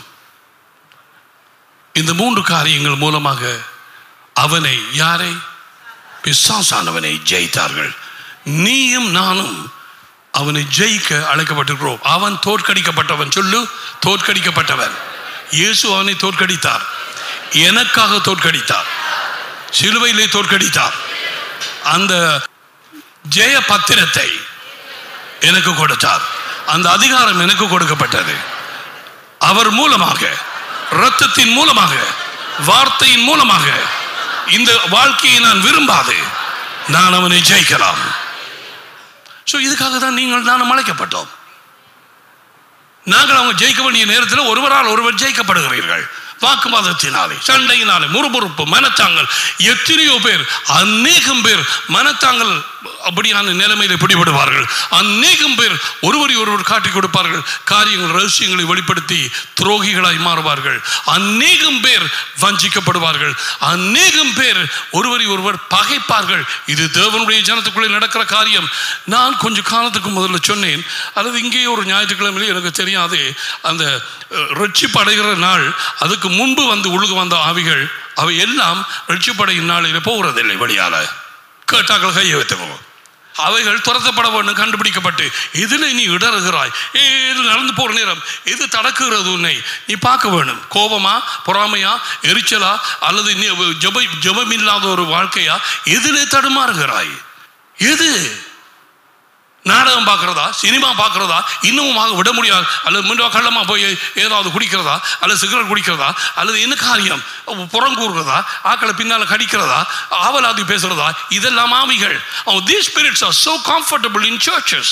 இந்த மூன்று காரியங்கள் மூலமாக அவனை யாரை பிசாசானவனை ஜெயித்தார்கள் நீயும் நானும் அவனை ஜெயிக்க அழைக்கப்பட்டிருக்கிறோம் அவன் தோற்கடிக்கப்பட்டவன் சொல்லு தோற்கடிக்கப்பட்டவன் இயேசு அவனை தோற்கடித்தார் எனக்காக தோற்கடித்தார் சிலுவையிலே தோற்கடித்தார் அந்த ஜெய பத்திரத்தை எனக்கு கொடுத்தார் அந்த அதிகாரம் எனக்கு கொடுக்கப்பட்டது அவர் மூலமாக இரத்தத்தின் மூலமாக வார்த்தையின் மூலமாக இந்த வாழ்க்கையை நான் விரும்பாது நான் அவனை ஜெயிக்கலாம் ஸோ இதுக்காக தான் நீங்கள் நானும் அழைக்கப்பட்டோம் நாங்கள் அவங்க ஜெயிக்க வேண்டிய நேரத்தில் ஒருவரால் ஒருவர் ஜெயிக்கப்படுகிறீர்கள் வாக்குவாதத்தினாலே சண்டையினாலே முறுமுறுப்பு மனத்தாங்கல் எத்தனையோ பேர் அநேகம் பேர் மனத்தாங்கல் அப்படியான நிலைமையில பிடிபடுவார்கள் அநேகம் பேர் ஒருவரை ஒருவர் காட்டிக் கொடுப்பார்கள் காரியங்கள் ரகசியங்களை வெளிப்படுத்தி துரோகிகளாய் மாறுவார்கள் அநேகம் பேர் வஞ்சிக்கப்படுவார்கள் அநேகம் பேர் ஒருவரை ஒருவர் பகைப்பார்கள் இது தேவனுடைய ஜனத்துக்குள்ளே நடக்கிற காரியம் நான் கொஞ்சம் காலத்துக்கு முதல்ல சொன்னேன் அல்லது இங்கேயே ஒரு ஞாயிற்றுக்கிழமையில எனக்கு தெரியாது அந்த அஹ், ரட்சிப்பு அடைகிற நாள் அதுக்கு முன்பு வந்து உழுகு வந்த ஆவிகள் அவை எல்லாம் ரட்சிப்படையின் நாளில் போகிறதில்லை வழியால கேட்டாக்கள் கையை வைத்துக்கோ அவைகள் துரத்தப்பட வேண்டும் கண்டுபிடிக்கப்பட்டு இதில் நீ இடறுகிறாய் ஏ, இது நடந்து போற நேரம் எது தடக்குகிறது உன்னை நீ பார்க்க வேணும் கோபமா பொறாமையா எரிச்சலா அல்லது நீ ஜப ஜபம் இல்லாத ஒரு வாழ்க்கையா எதிலே தடுமாறுகிறாய் எது நாடகம் பார்க்கறதா சினிமா பார்க்கறதா இன்னமுமாக விட முடியாது அல்லது முன்ன கள்ளமா போய் ஏதாவது குடிக்கிறதா அல்லது சிகரெட் குடிக்கிறதா அல்லது என்ன காரியம் புறங்கூறுறதா ஆக்களை பின்னால கடிக்கிறதா ஆவலாதி பேசுறதா இதெல்லாம் ஆவிகள் these spirits are so comfortable in churches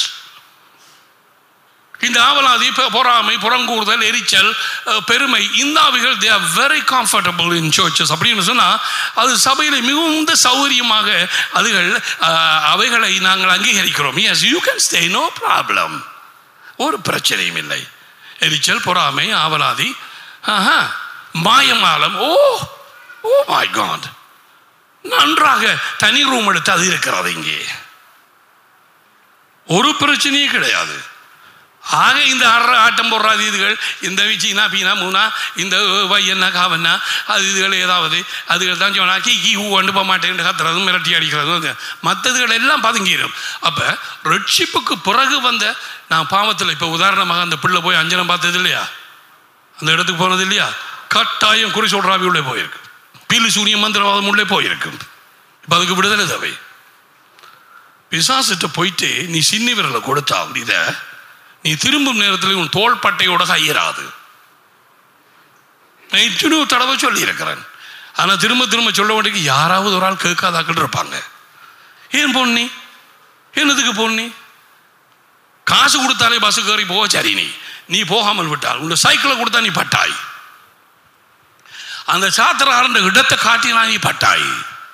இந்த ஆவலாதி பொ- பொறாமை புறங்கூறுதல் எரிச்சல் அஹ், பெருமை இந்த ஆவிகள் they are very comfortable in churches அப்படின்னு சொன்னால் அது சபையில் மிகுந்த சௌகரியமாக அதுகள் அஹ், அவைகளை நாங்கள் அங்கீகரிக்கிறோம் yes you can stay no problem ஒரு பிரச்சனையும் இல்லை எரிச்சல் பொறாமை ஆவலாதி ஆஹா, மாயமாலம் ஓ ஓ மை காட் நன்றாக தனி ரூம் எடுத்து அது இருக்கிறது இங்கே ஒரு பிரச்சனையும் கிடையாது ஆக இந்த ஆடுற ஆட்டம் போடுறாது இதுகள் இந்த சீனா பீனா மூனா இந்த வையன்னா காவன்னா அது இதுகள் ஏதாவது அதுகள் தான் சொன்னா கீ கீ ஊ அண்டு போக மாட்டேன் கத்துறதும் மிரட்டி அடிக்கிறதும் மற்றதுகள் எல்லாம் பதுங்கிடும் அப்போ ரட்சிப்புக்கு பிறகு வந்த நான் பாவத்தில் இப்போ உதாரணமாக அந்த பிள்ளை போய் அஞ்சனம் பார்த்தது இல்லையா அந்த இடத்துக்கு போனது இல்லையா கட்டாயம் குறி சொல்றாவி உள்ளே போயிருக்கு பீலி சூரிய மந்திரவாதம் உள்ளே போயிருக்கு இப்ப அதுக்கு விடுதலை தேவை பிசாசிட்ட போயிட்டு நீ சின்ன விரலை கொடுத்தா இத நீ திரும்பும் நேரத்தில் உன் தோள் பட்டையோட கையிறாது நான் இத்தனை தடவை சொல்லி இருக்கிறேன் ஆனா திரும்ப திரும்ப சொல்ல வேண்டிய யாராவது ஒரு ஆள் கேட்காதாக்கள் இருப்பாங்க ஏன் பொண்ணி என்னதுக்கு பொண்ணி காசு கொடுத்தாலே பஸ் ஏறி போக சரி நீ நீ போகாமல் விட்டால் உங்க சைக்கிளை கொடுத்தா நீ பட்டாய் அந்த சாத்திர இடத்தை காட்டினா நீ பட்டாய்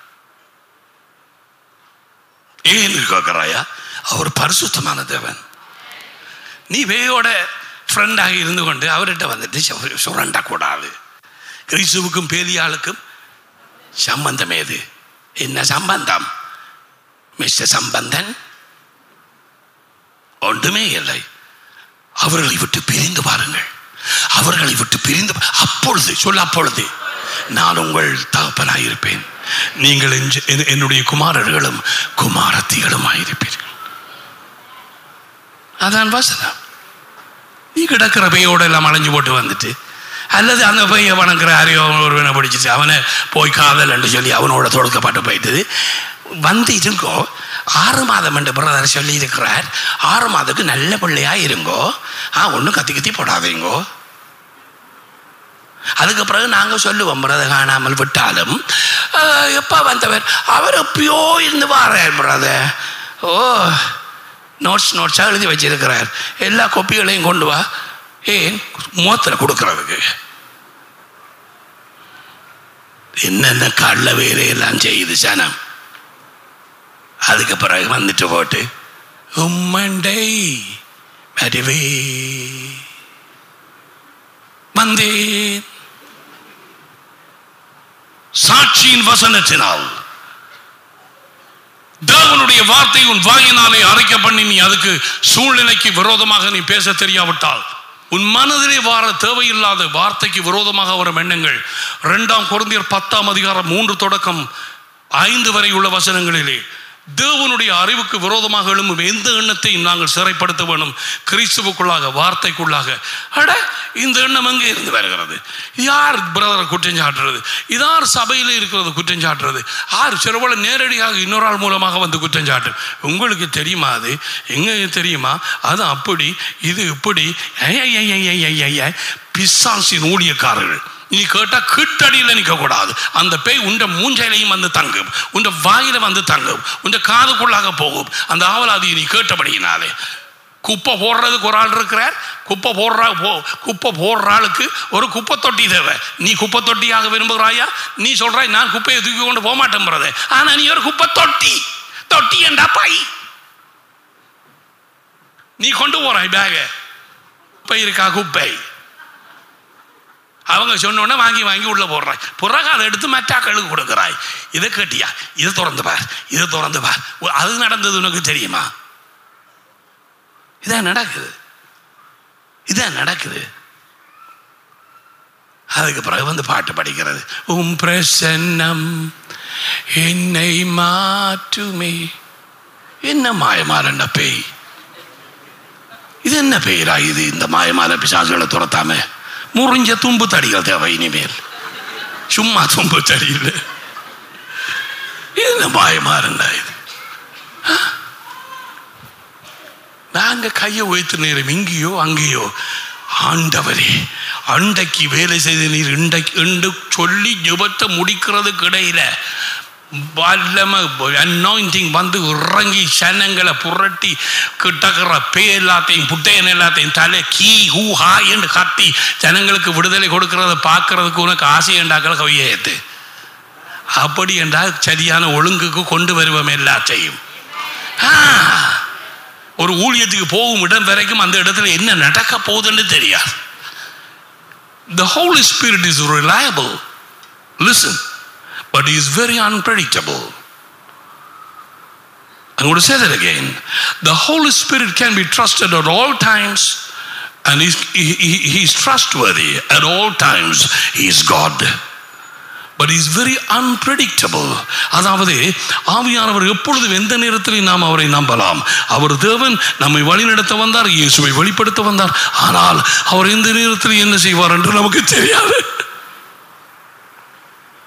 ஏன் கேட்கிறாயா அவர் பரிசுத்தமான தேவன் நீ வேயோட ஃப்ரெண்டாக இருந்து கொண்டு அவர்கிட்ட வந்துட்டு சு- சுரண்டக்கூடாது கிறிஸ்துவுக்கும் பேலியாளுக்கும் சம்பந்தம் ஏது என்ன சம்பந்தம் மிஸ்டர் சம்பந்தன் ஒன்றுமே இல்லை அவர்களை விட்டு பிரிந்து பாருங்கள் அவர்களை விட்டு பிரிந்து பா- அப்பொழுது சொல்ல அப்பொழுது நான் உங்கள் தகப்பனாய் இருப்பேன் நீங்கள் என்- என்- என்னுடைய குமாரர்களும் குமாரத்திகளுமாயிருப்பீர்கள் அதான் வசனம் நீ கிடக்கிற பையோட எல்லாம் அலைஞ்சு போட்டு வந்துட்டு அல்லது அந்த பையன் வணங்குற யாரையோ ஒருவனை பிடிச்சிட்டு அவனை போய் காதல் என்று சொல்லி அவனோட தொடுக்கப்பட்டு போயிட்டது வந்து இருங்கோ ஆறு மாதம் என்று பிரதர் சொல்லி இருக்கிறார் ஆறு மாதத்துக்கு நல்ல பிள்ளையா இருங்கோ ஆ ஒன்றும் கத்தி கத்தி போடாதீங்கோ அதுக்கு பிறகு நாங்கள் சொல்லுவோம் பிரதர் காணாமல் விட்டாலும் எப்போ வந்தவர் அவர் எப்பயோ இருந்து வாரார் பிரதர் ஓ நோட்ஸ் நோட்ஸாக எழுதி வச்சிருக்கிறார் எல்லா கொப்பிகளையும் கொண்டு வா ஏன் மூத்தில் கொடுக்கறதுக்கு என்னென்ன கள்ள வேலையெல்லாம் செய்யுது சனம் அதுக்கு பிறகு வந்துட்டு போட்டு உம்மண்டை வருவே வந்தேன் சாட்சியின் வசனத்தினால் தேவனுடைய வார்த்தை உன் வாயினாலே அரைக்க பண்ணி நீ அதுக்கு சூழ்நிலைக்கு விரோதமாக நீ பேச தெரியாவிட்டால் உன் மனதிலே வார தேவையில்லாத வார்த்தைக்கு விரோதமாக வரும் எண்ணங்கள் இரண்டாம் குழந்தையர் பத்தாம் அதிகாரம் மூன்று தொடக்கம் ஐந்து வரை உள்ள வசனங்களிலே தேவனுடைய அறிவுக்கு விரோதமாக எழும்பும் எந்த எண்ணத்தையும் நாங்கள் சிறைப்படுத்த வேணும் கிறிஸ்துவுக்குள்ளாக வார்த்தைக்குள்ளாக அட இந்த எண்ணம் எங்கே இருந்து வருகிறது யார் பிரதரை குற்றம் சாட்டுறது இதார் சபையில் இருக்கிறது குற்றம் சாட்டுறது யார் சிறுவள நேரடியாக இன்னொரு ஆள் மூலமாக வந்து குற்றம் சாட்டு உங்களுக்கு தெரியுமா அது எங்க தெரியுமா அது அப்படி இது இப்படி ஐ, ஐ, ஐ, ஐ, ஐ, ஐ, ஐ, ஐ. பிசாசின் ஊழியக்காரர்கள் நீ கேட்டா கிட்டடியில் நிற்க கூடாது அந்த பேய் உண்ட மூஞ்சையிலையும் வந்து தங்கும் உண்ட வாயில வந்து தங்கும் உண்ட காதுக்குள்ளாக போகும் அந்த ஆவலாதியை நீ கேட்டபடியினாலே குப்பை போடுறதுக்கு ஒரு ஆள் இருக்கிறார் குப்பை போடுறா போ குப்பை போடுற ஆளுக்கு ஒரு குப்பை தொட்டி தேவை நீ குப்பை தொட்டியாக விரும்புகிறாயா நீ சொல்றாய் நான் குப்பையை தூக்கி கொண்டு போக மாட்டேன் brother. ஆனா நீ ஒரு குப்பை தொட்டி தொட்டி என்றா பை நீ கொண்டு போறாய் பேக குப்பை இருக்கா குப்பை அவங்க சொன்ன உடனே வாங்கி வாங்கி உள்ள போடுறாய் பிறகு அதை எடுத்து மറ്റാக்களுக்கு கொடுக்குறாய் இதை கேட்டியா இதை திறந்து பார் இதை திறந்து பார் உ- அது நடந்தது உனக்கு தெரியுமா இதான் நடக்குது இதான் நடக்குது அதுக்கு பிறகு வந்து பாட்டு படிக்கிறது உம் பிரசன்னம் என்னை மாற்றுமே என்ன மாயமாலண்ட பேய் இது என்ன பெயரா இது இந்த மாயமால பிசாசுகளை துரத்தாம முறிஞ்ச தும்பு தடிகள் தேவை இனிமேல் சும்மா தும்பு தடியில் இது என்ன மாயமாறண்டா இது ஆ? நாங்க கையை உயர்த்து நேரம் இங்கேயோ அங்கேயோ ஆண்டவரே அண்டைக்கு வேலை செய்த நீர் இண்டைக்கு இண்டு சொல்லி ஜெபத்தை முடிக்கிறதுக்கு இடையில வல்லம அன்னாயிண்டிங் வந்து இறங்கி சனங்களை புரட்டி கிட்டக்கிற பே எல்லாத்தையும் புட்டையன் எல்லாத்தையும் தலை கீ ஹூ ஹா என்று கத்தி ஜனங்களுக்கு விடுதலை கொடுக்கறத பார்க்கறதுக்கு உனக்கு ஆசை என்றாக்கள் கவியத்து அப்படி என்றால் சரியான ஒழுங்குக்கு கொண்டு வருவோம் எல்லாத்தையும் ஆ, ஒரு ஊழியத்துக்கு போகும் இடம் வரைக்கும் அந்த இடத்துல என்ன நடக்க போகுதுன்னு தெரியாது The Holy Spirit is reliable. Listen, but He is very unpredictable. I'm going to say that again. The Holy Spirit can be trusted at all times, and He's, he, he- he's trustworthy at all times. He's God. But He's very unpredictable. அதாவது ஆவியானவர் எப்பொழுது எந்த நேரத்தில் நாம் அவரை நம்பலாம் அவர் தேவன் நம்மை வழிநடத்த வந்தார் இயேசுவை வெளிப்படுத்த வந்தார் ஆனால் அவர் எந்த நேரத்தில் என்ன செய்வார் என்று நமக்கு தெரியாது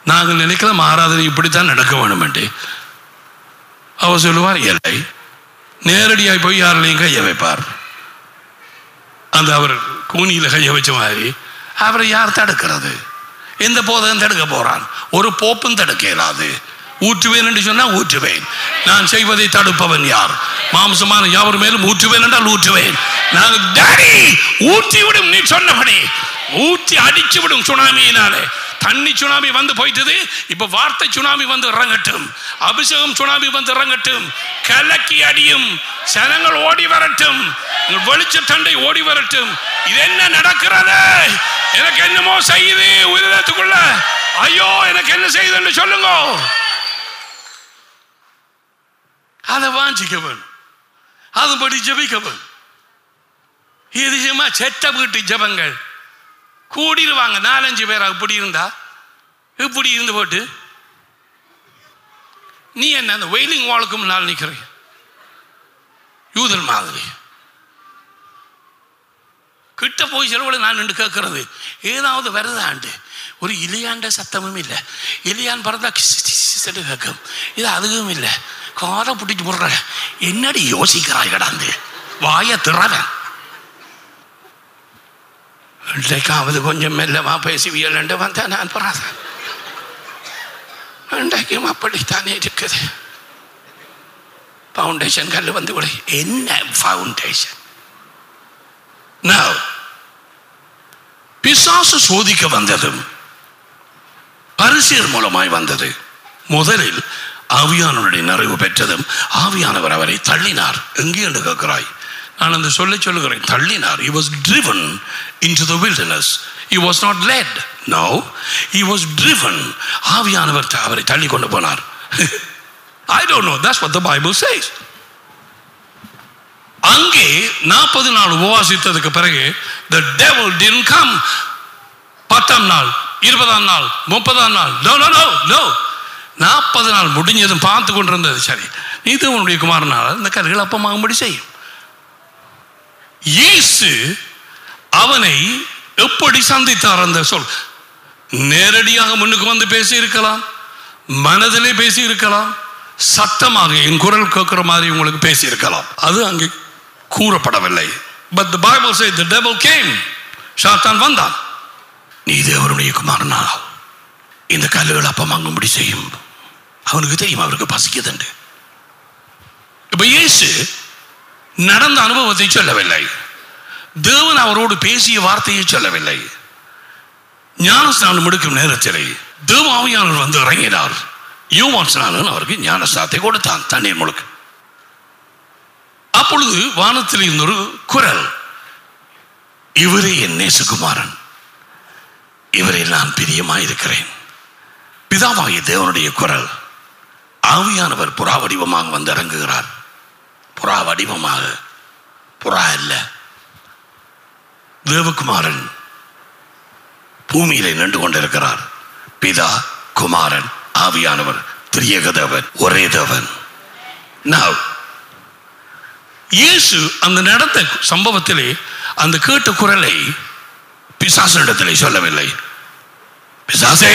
நாங்கள் நினைக்கலாம் ஆராதனை இப்படித்தான் நடக்க வேணுமெண்டு அவர் சொல்லுவார் இல்லை நேரடியாய் போய் யாரிலையும் கைய வைப்பார் அந்த அவர் கூனியில கைய வச்ச மாதிரி அவரை யார் தடுக்கிறது எந்த போதகம் தடுக்க போறான் ஒரு போப்பும் தடுக்க இயலாது ஊற்றுவேன் என்று சொன்னா ஊற்றுவேன் நான் செய்வதை தடுப்பவன் யார் மாம்சமான யாவர் மேலும் ஊற்றுவேன் என்றால் ஊற்றுவேன் நான் டாடி ஊற்றி விடும் நீ சொன்னபடி ஊற்றி அடிச்சு விடும் சுனாமியினாலே தண்ணி சுனாமி வந்து போயிட்டது இப்ப வார்த்தை சுனாமி வந்து இறங்கட்டும் அபிஷேகம் சுனாமி வந்து இறங்கட்டும் கலக்கி அடியும் சனங்கள் ஓடி வரட்டும் வெளிச்ச தண்டை ஓடி வரட்டும் இது என்ன நடக்கிறது எனக்கு என்னமோ செய்யுது உயிரிழத்துக்குள்ள ஐயோ எனக்கு என்ன செய்யுதுன்னு சொல்லுங்க அதை வாஞ்சிக்க வேணும் அதுபடி ஜெபிக்க வேணும் இது சும்மா செட்ட வீட்டு ஜெபங்கள் கூடிடுவாங்க நாலஞ்சு பேரா இப்படி இருந்தா இப்படி இருந்து போட்டு நீ என்ன அந்த வெயிலிங் வாளுக்கு முன்னால் நிற்கிற யூதல் மாதிரி கிட்ட போய் செலவுல நான் நின்று கேட்கறது ஏதாவது வருதாண்டு ஒரு இலியாண்ட சத்தமும் இல்லை இலியான் பறந்தா கிஸ் கிஸ் கிஸ்ன்னு கேட்கும் இது அதுவும் இல்லை காதை பிடிச்சி போடுற என்னடி யோசிக்கிறாய் கடாந்து வாய திறவன் இன்றைக்காவது கொஞ்சம் மெல்லமா பேசுவியல் என்று வந்தேன் நான் பராதன் இன்றைக்கும் அப்படித்தானே இருக்குது ஃபவுண்டேஷன் கல் வந்து விட என்ன ஃபவுண்டேஷன் Now, பிசாசு சோதிக்க வந்ததும் பரிசியர் மூலமாய் வந்தது முதலில் ஆவியானவருடைய நிறைவு பெற்றதும் ஆவியானவர் அவரை தள்ளினார் எங்கே என்று கேட்கிறாய் நான் அந்த சொல்ல சொல்லுகிறேன் தள்ளினார் he was driven into the wilderness he was not led no he was driven ஆவியானவர் த- அவரை தள்ளி கொண்டு போனார் I don't know that's what the Bible says அங்கே நாற்பது நாள் உபவாசித்ததுக்கு பிறகு the devil didn't come பத்தாம் நாள் இருபதாம் நாள் முப்பதாம் நாள் நோ நோ நோ நோ நாற்பது நாள் முடிஞ்சதும் பார்த்து கொண்டிருந்தது சரி நீ உன்னுடைய குமாரனால் இந்த கல்கள் அப்பமாகும்படி செய்யும் இயேசு அவனை எப்படி சந்தித்தார் அந்த சொல் நேரடியாக முன்னுக்கு வந்து பேசி இருக்கலாம் மனதிலே பேசி இருக்கலாம் சத்தமாக என் குரல் கேட்கிற மாதிரி உங்களுக்கு பேசி இருக்கலாம் அது அங்கே கூறப்படவில்லை but the bible says the devil came சாத்தான் வந்தான் நீ தேவனுடைய குமாரனால் இந்த கல்லுகள் அப்பமாங்கும்படி செய்யும் அவனுக்கு தெரியும் அவருக்கு பசிக்குதுண்டு இப்ப இயேசு நடந்த அனுபவத்தை சொல்லவில்லை தேவன் அவரோடு பேசிய வார்த்தையை சொல்லவில்லை ஞானஸ்நானம் எடுக்கும் நேரத்திலே தேவ ஆவியானவர் வந்து இறங்கினார் யோவான் ஸ்நானன் அவருக்கு ஞானஸ்தானத்தை கொடுத்தான் தண்ணீர் முழுக்க அப்பொழுது வானத்தில் இருந்த ஒரு குரல் இவரே என் நேசகுமாரன் இவரில் நான் பிரியமாயிருக்கிறேன் பிதாவாகிய தேவனுடைய குரல் ஆவியானவர் புறா வடிவமாக வந்து இறங்குகிறார் புறா வடிவமாக புறா அல்ல தேவகுமாரன் பூமியிலே நின்று கொண்டிருக்கிறார் பிதா குமாரன் ஆவியானவர் திரியக தேவன் ஒரே தேவன் Now, இயேசு அந்த நடந்த சம்பவத்திலே அந்த கேட்ட குரலை பிசாசனிடத்திலே சொல்லவில்லை பிசாசே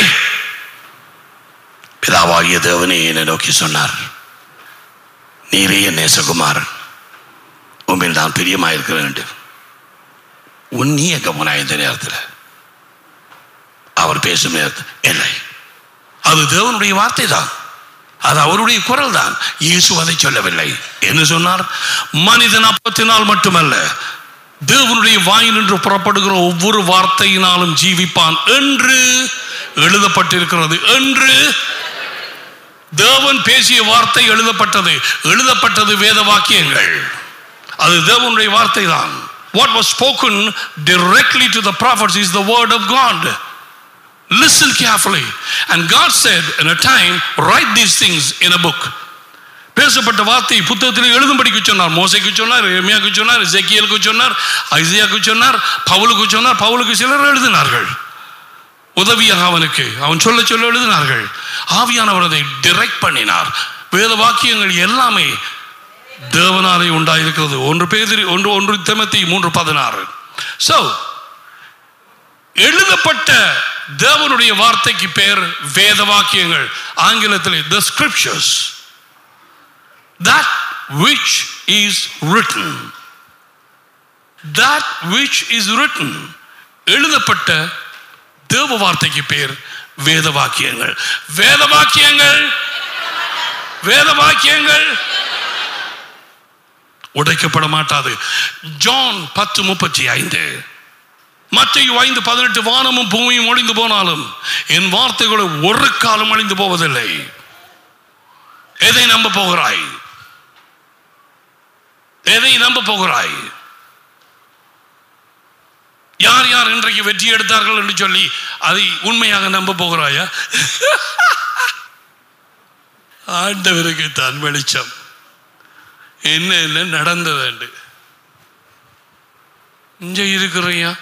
பிதாவாகிய தேவனே என்னை நோக்கி சொன்னார் நீரே என் நேசகுமாரன் உண்மையில் நான் பிரியமாயிருக்க வேண்டும் உன் நீ எங்க போனா இந்த நேரத்தில் அவர் பேசும் நேரத்தில் இல்லை அது தேவனுடைய வார்த்தை தான் அது அவருடைய குரல் தான் இயேசு அதை சொல்லவில்லை என்ன சொன்னார் மனிதன் அப்பத்தினால் மட்டுமல்ல தேவனுடைய வாயினின்று புறப்படுகிற ஒவ்வொரு வார்த்தையினாலும் ஜீவிப்பான் என்று எழுதப்பட்டிருக்கிறது என்று தேவன் பேசிய வார்த்தை எழுதப்பட்டது எழுதப்பட்டது வேத வாக்கியங்கள் அது தேவனுடைய வார்த்தை தான் what was spoken directly to the prophets is the word of god listen carefully and god said in a time write these things in a book பேசப்பட்ட வார்த்தை புத்தகத்தில் எழுதும்படிக்கு சொன்னார் மோசைக்கு சொன்னார் எமியாக்கு சொன்னார் ஜெக்கியலுக்கு சொன்னார் ஐசியாக்கு சொன்னார் பவுலுக்கு சொன்னார் பவுலுக்கு சிலர் எழுதினார்கள் உதவியாக அவனுக்கு அவன் சொல்ல சொல்ல எழுதினார்கள் ஆவியானவர் அதை டிரெக்ட் பண்ணினார் வேத வாக்கியங்கள் எல்லாமே தேவனாலே உண்டாயிருக்கிறது ஒன்று பேதிரி ஒன்று ஒன்று திமத்தி மூன்று பதினாறு ஸோ எழுதப்பட்ட தேவனுடைய வார்த்தைக்கு பெயர் வேத வாக்கியங்கள் ஆங்கிலத்தில் the scriptures that which is written that which is written எழுதப்பட்ட தேவ வார்த்தைக்கு பேர் வேத வாக்கியங்கள் வேத வாக்கியங்கள் வேத வாக்கியங்கள் உடைக்கப்பட மாட்டாது ஜான் பத்து முப்பத்தி ஐந்து மத்திய ஐந்து பதினெட்டு வானமும் பூமியும் ஒளிந்து போனாலும் என் வார்த்தைகளை ஒரு காலம் அழிந்து போவதில்லை எதை நம்ப போகிறாய் எதை நம்ப போகிறாய் யார் யார் இன்றைக்கு வெற்றி எடுத்தார்கள் என்று சொல்லி அதை உண்மையாக நம்ப போகிறாயா ஆண்டவருக்கு தான் வெளிச்சம் என்ன என்ன நடந்தது இங்க இருக்கிறையா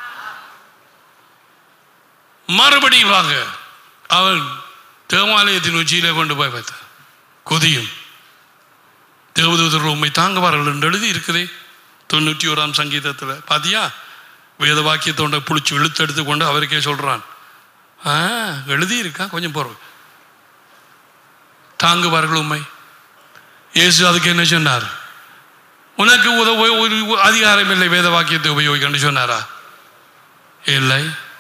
மறுபடியும் வாங்க அவன் தேவாலயத்தின் உச்சியிலே கொண்டு போய் வைத்த கொதியும் தேவதூதர் உண்மை தாங்குவார்கள் என்று எழுதி இருக்குதே தொண்ணூற்றி ஓராம் சங்கீதத்தில் பாத்தியா வேத வாக்கியத்தோட புளிச்சு இழுத்து எடுத்து கொண்டு அவருக்கே சொல்றான் ஆ எழுதி இருக்கா கொஞ்சம் போறோம் தாங்குவார்கள் உண்மை இயேசு அதுக்கு என்ன சொன்னார் உனக்கு உதவ ஒரு அதிகாரம் இல்லை வேத வாக்கியத்தை உபயோகிக்கன்னு சொன்னாரா இல்லை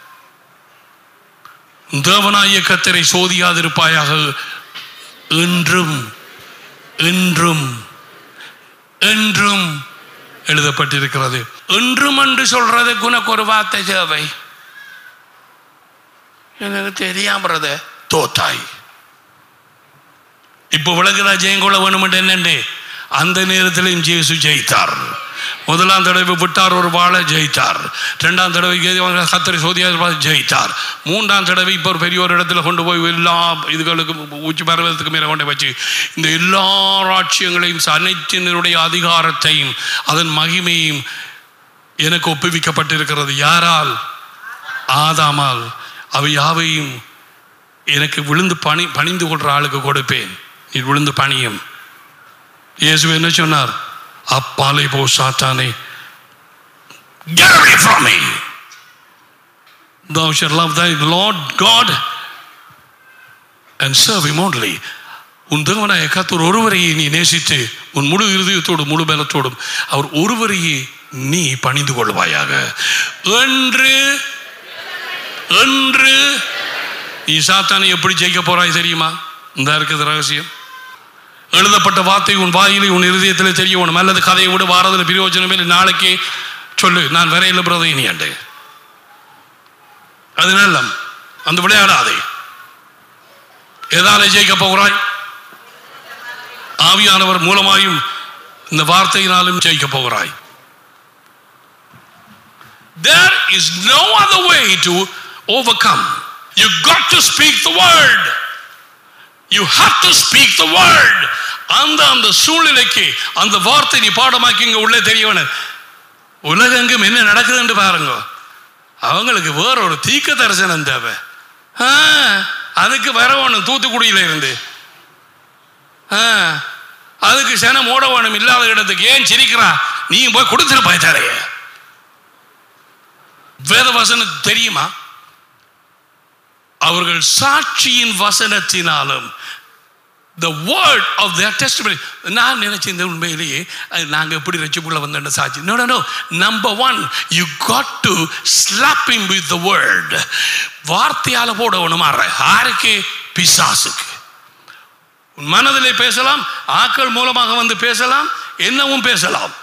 தேவனாய கத்தரை சோதியாதிருப்பாயாக என்றும் என்றும் என்றும் எழுதப்பட்டிருக்கிறது என்றும் என்று சொல்றதுக்கு உனக்கு ஒரு வார்த்தை தேவை எனக்கு தெரியாமறத தோத்தாய் இப்போ விளக்குதா ஜெயங்கொள்ள வேணும் என்னண்டு அந்த நேரத்திலும் ஜேசு ஜெயித்தார் முதலாம் தடவை விட்டார் ஒரு வாழை ஜெயித்தார் ரெண்டாம் தடவை கத்தரை சோதியா ஜெயித்தார் மூன்றாம் தடவை இப்போ ஒரு பெரிய ஒரு இடத்துல கொண்டு போய் எல்லா இதுகளுக்கும் உச்சி பருவத்துக்கு மேலே கொண்டு வச்சு இந்த எல்லா ராட்சியங்களையும் அனைத்தினருடைய அதிகாரத்தையும் அதன் மகிமையும் எனக்கு ஒப்புவிக்கப்பட்டிருக்கிறது யாரால் ஆதாமால் அவை யாவையும் எனக்கு விழுந்து பணி பணிந்து கொள்ற ஆளுக்கு கொடுப்பேன் நீ விழுந்து பணியும் இயேசு என்ன சொன்னார் அப்பாலே போ சாத்தானே Get away from me. Thou shalt love thy Lord God and serve him only. உன் தேவனாய கத்தர் ஒருவரையே நீ நேசித்து உன் முழு இருதயத்தோடும் முழு பலத்தோடும் அவர் ஒருவரையே நீ பணிந்து கொள்வாயாக என்று என்று நீ சாத்தானை எப்படி ஜெயிக்க போறாய் தெரியுமா இந்த இருக்குது ரகசியம் எழுதப்பட்ட வார்த்தை உன் வாயிலே உன் இருதயத்தில் தெரிய வேணும் அல்லது கதையை விட வாரதில் பிரயோஜனம் இல்லை நாளைக்கு சொல்லு நான் வரையில் பிரதை நீ அண்டு அது நல்லம் அந்த விளையாடாதே எதாலே ஜெயிக்க போகிறாய் ஆவியானவர் மூலமாயும் இந்த வார்த்தையினாலும் ஜெயிக்க போகிறாய் There is no other way to overcome. You got to speak the word. You have to speak the word. அந்த அந்த சூழ்நிலைக்கு அந்த வார்த்தை நீ பாடமாக்கி இங்க உள்ளே தெரியவன உலகெங்கும் என்ன நடக்குதுன்னு பாருங்க அவங்களுக்கு வேற ஒரு தீக்க தரிசனம் தேவை ஆ, அதுக்கு வரவணும் தூத்துக்குடியில இருந்து ஆ, அதுக்கு சனம் ஓட வேணும் இல்லாத இடத்துக்கு ஏன் சிரிக்கிறா நீ போய் கொடுத்துட்டு போய்த்தாரைய வேத வசனம் தெரியுமா அவர்கள் சாட்சியின் வசனத்தினாலும் the word of their testimony நான் நினைச்சேன் இந்த உண்மையிலேயே அது நாங்க எப்படி ரட்சிப்புள்ள வந்த சாட்சி no no no number one you got to slap him with the word வார்த்தையால போட ஒண்ணுமா யாருக்கு பிசாசுக்கு உன் மனதிலே பேசலாம் ஆக்கள் மூலமாக வந்து பேசலாம் என்னவும் பேசலாம்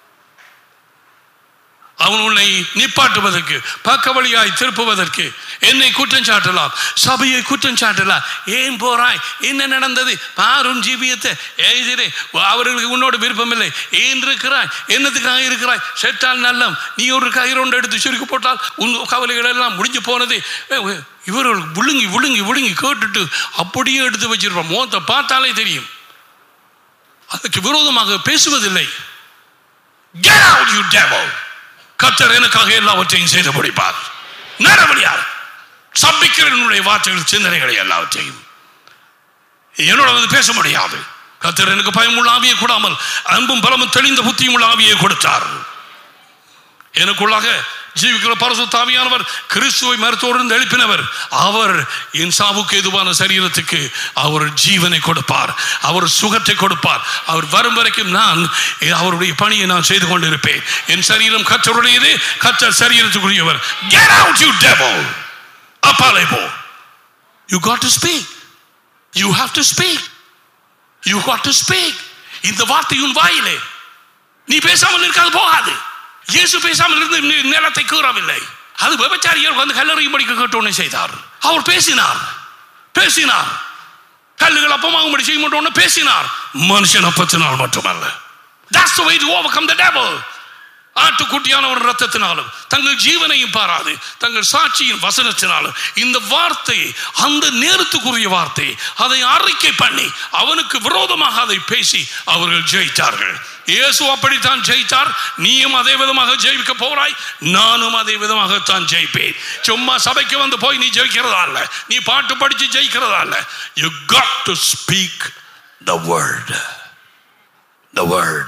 அவன் உன்னை நிப்பாட்டுவதற்கு பக்க வழியாய் திருப்புவதற்கு என்னை குற்றம் சாட்டலாம் சபையை குற்றம் சாட்டலாம் ஏன் போறாய் என்ன நடந்தது பாரும் ஜீவியத்தை எழுதிரே அவர்களுக்கு உன்னோட விருப்பம் இல்லை ஏன் இருக்கிறாய் என்னத்துக்காக இருக்கிறாய் செட்டால் நல்லம் நீ ஒரு கயிறொண்டு எடுத்து சுருக்கி போட்டால் உன் கவலைகள் எல்லாம் முடிஞ்சு போனது ஏ, ஏ, இவர்கள் விழுங்கி விழுங்கி விழுங்கி கேட்டுட்டு அப்படியே எடுத்து வச்சிருப்பான் முகத்தை பார்த்தாலே தெரியும் அதுக்கு விரோதமாக பேசுவதில்லை Get out, you devil! கர்த்தர் எனக்காக எல்லாவற்றையும் செய்து முடிப்பார் நடவடியார் சபிக்கிறனுடைய வார்த்தைகள் சிந்தனைகளை எல்லாவற்றையும் என்னோட வந்து பேச முடியாது கர்த்தர் எனக்கு பயமுள்ள ஆவியை கூடாமல் அன்பும் பலமும் தெளிந்த புத்தியும் உள்ள ஆவியை கொடுத்தார் எனக்குள்ளாக ஜீவிக்கிற பரசுத்தாவியானவர் கிறிஸ்துவை மருத்துவருந்து எழுப்பினவர் அவர் என் சாவுக்கு எதுவான சரீரத்துக்கு அவர் ஜீவனை கொடுப்பார் அவர் சுகத்தை கொடுப்பார் அவர் வரும் வரைக்கும் நான் அவருடைய பணியை நான் செய்து கொண்டிருப்பேன் என் சரீரம் கத்தருடையது கத்தர் சரீரத்துக்குரியவர் Get out, you devil! அப்பாலே போ You got to speak. You have to speak. You got to speak. இந்த வார்த்தை உன் வாயிலே நீ பேசாமல் இருக்காது போகாது இயேசு பேசாமல் இருந்து நி- நிலத்தை கீறவில்லை அது விபச்சாரிகள் வந்து கல்லறையும் படிக்க கேட்டோன்னு செய்தார் அவர் பேசினார் பேசினார் கல்லுகள் அப்பமாகும்படி செய்ய மாட்டோம்னு பேசினார் மனுஷன் அப்பத்தினால் மட்டுமல்ல That's the way to overcome the devil. ஆட்டுக்குட்டியானவர் ரத்தத்தினாலும் தங்கள் ஜீவனையும் பாராது தங்கள் சாட்சியின் வசனத்தினாலும் இந்த வார்த்தை அந்த நேரத்துக்குரிய வார்த்தை அதை அறிக்கை பண்ணி அவனுக்கு விரோதமாக அதை பேசி அவர்கள் ஜெயித்தார்கள் இயேசு அப்படித்தான் ஜெயித்தார் நீயும் அதே விதமாக ஜெயிக்க போறாய் நானும் அதே விதமாகத்தான் ஜெயிப்பேன் சும்மா சபைக்கு வந்து போய் நீ ஜெயிக்கிறதா இல்ல நீ பாட்டு படிச்சு ஜெயிக்கிறதா இல்ல you got to speak the word the word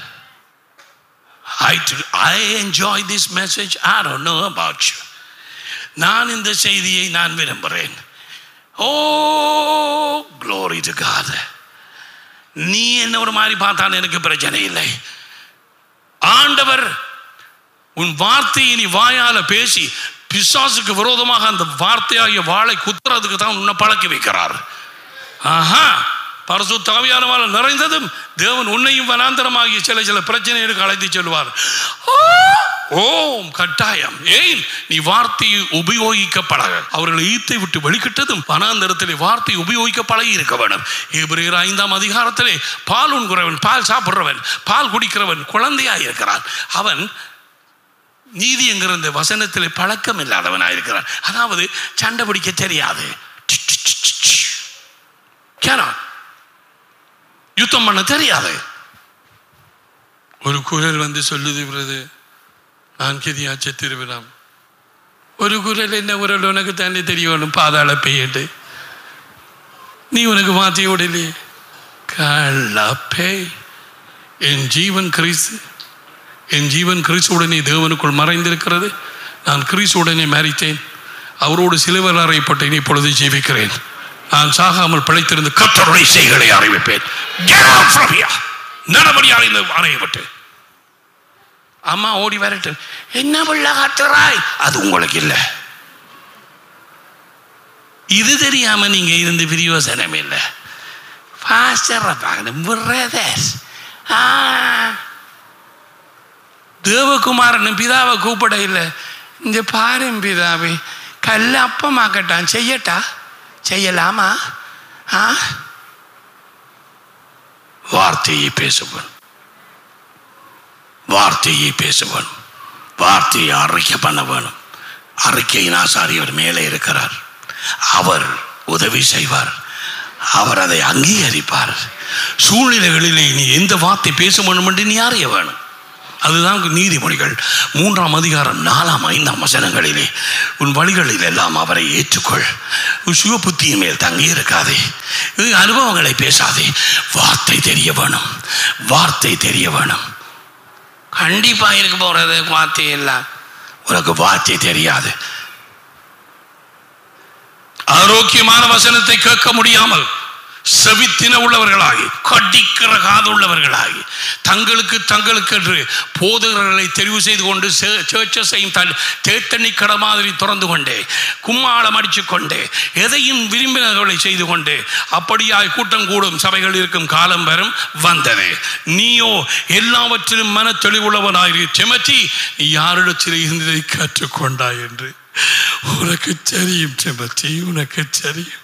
I, I enjoy this message. I don't know about you. நான் இந்த செய்தியை நான் விரும்புகிறேன் ஓ glory to God நீ என்ன ஒரு மாதிரி பார்த்தாலும் எனக்கு பிரச்சனை இல்லை ஆண்டவர் உன் வார்த்தையை நீ வாயால பேசி பிசாசுக்கு விரோதமாக அந்த வார்த்தையாகிய வாளை குத்துறதுக்கு தான் உன்னை பழக்கி வைக்கிறார் ஆஹா பரசு தாவியானவால் நிறைந்ததும் தேவன் உன்னையும் வனாந்தரமாகிய சில சில பிரச்சனைகளுக்கு அழைத்து செல்வார் ஆ! ஓம் கட்டாயம் ஏன் நீ வார்த்தையை உபயோகிக்க பழக அவர்களை ஈத்தை விட்டு வெளிக்கிட்டதும் வனாந்தரத்திலே வார்த்தை உபயோகிக்க பழகி இருக்க வேண்டும் எபிரேயர் ஐந்தாம் அதிகாரத்திலே பால் உண்கிறவன் பால் சாப்பிடுறவன் பால் குடிக்கிறவன் குழந்தையாய் இருக்கிறான் அவன் நீதி என்கிற இந்த வசனத்திலே பழக்கம் இல்லாதவனாய் இருக்கிறான் அதாவது சண்டை பிடிக்க தெரியாது கேனா யுத்தம் பண்ண தெரியாது ஒரு குரல் வந்து சொல்லுது பிரது நான் கிதியா செத்திருவிடாம் ஒரு குரல் என்ன குரல் உனக்கு தானே தெரியணும் பாதாள பெய்யட்டு நீ உனக்கு மாற்றி விடலையே கள்ளப்பே என் ஜீவன் கிறிஸ்து என் ஜீவன் கிறிஸ்துடனே தேவனுக்குள் மறைந்திருக்கிறது நான் கிறிஸ்துடனே மறித்தேன் அவரோடு சிலுவர் அறையப்பட்டேன் இப்பொழுது ஜீவிக்கிறேன் நான் சாகாமல் பிழைத்திருந்து கத்தருடைய செய்களை அறிவிப்பேன் Get out from here. நடபடியாக இந்த அறையப்பட்டு அம்மா ஓடி வரட்டு என்ன பிள்ளை கத்துறாய் அது உங்களுக்கு இல்லை இது தெரியாம நீங்க இருந்து பிரியோசனம் இல்லை பாஸ்டரை பார்க்கணும் பிரதர்ஸ் ஆ தேவகுமாரன் பிதாவை கூப்பிட இல்லை இந்த பாரும் பிதாவே கல் அப்பமாக்கட்டான் செய்யட்டா செய்யலாமா ஆ வார்த்தையை பேசுவன் வார்த்தையை பேசுவன் வார்த்தையை அறிக்கை பண்ண வேணும் அறிக்கையின் ஆசாரியர் மேலே இருக்கிறார் அவர் உதவி செய்வார் அவர் அதை அங்கீகரிப்பார் சூழ்நிலைகளிலே நீ எந்த வார்த்தை பேச வேண்டும் என்று நீ அறிய வேணும் அதுதான் நீதிமொழிகள் மூன்றாம் அதிகாரம் நாலாம் ஐந்தாம் வசனங்களிலே உன் வழிகளில் எல்லாம் அவரை ஏற்றுக்கொள் உன் சுய புத்தியின் மேல் தங்கி இருக்காதே இது அனுபவங்களை பேசாதே வார்த்தை தெரிய வேணும் வார்த்தை தெரிய வேணும் கண்டிப்பா இருக்க போறது வார்த்தை எல்லாம் உனக்கு வார்த்தை தெரியாது ஆரோக்கியமான வசனத்தை கேட்க முடியாமல் செவித்தின உள்ளவர்களாகி கடிக்கிற காது உள்ளவர்களாகி தங்களுக்கு தங்களுக்கு என்று போதகர்களை தெரிவு செய்து கொண்டு சேர்ச்சஸையும் தன் தேத்தண்ணி கடை மாதிரி திறந்து கொண்டே கும்மாளம் அடிச்சு கொண்டே எதையும் விரும்பினர்களை செய்து கொண்டே அப்படியாய் கூட்டம் கூடும் சபைகள் இருக்கும் காலம் வரும் வந்தது நீயோ எல்லாவற்றிலும் மன தெளிவுள்ளவனாயிரு செமத்தி நீ யாரிடத்தில் இருந்ததை கற்றுக்கொண்டாய் என்று உனக்கு தெரியும் செமத்தி உனக்கு தெரியும்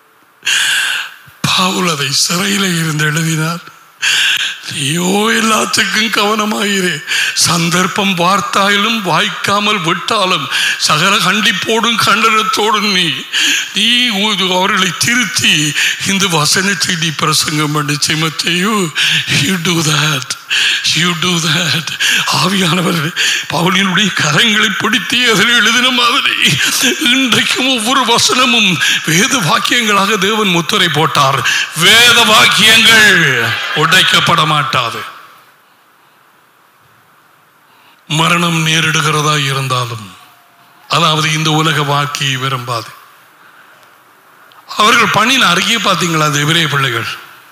பவுல் அதை சிறையில் இருந்து எழுதினார் நீயோ எல்லாத்துக்கும் கவனமாயிரு சந்தர்ப்பம் வார்த்தாயிலும் வாய்க்காமல் விட்டாலும் சகல கண்டிப்போடும் கண்டனத்தோடும் நீ நீ உ- அவர்களை திருத்தி இந்த வசனத்தை நீ பிரசங்கம் பண்ணி சிமத்தையோ you do that you do that ஆவியானவர் பவுலினுடைய கரங்களை பிடித்து அதில் எழுதின மாதிரி இன்றைக்கும் ஒவ்வொரு வசனமும் வேத வாக்கியங்களாக தேவன் முத்திரை போட்டார் வேத வாக்கியங்கள் உடைக்கப்பட மாட்டாது மரணம் நேரிடுகிறதா இருந்தாலும் அதாவது இந்த உலக வாழ்க்கையை விரும்பாது அவர்கள் பண்ணின அறிக்கை பார்த்தீங்களா அது எபிரேய பிள்ளைகள்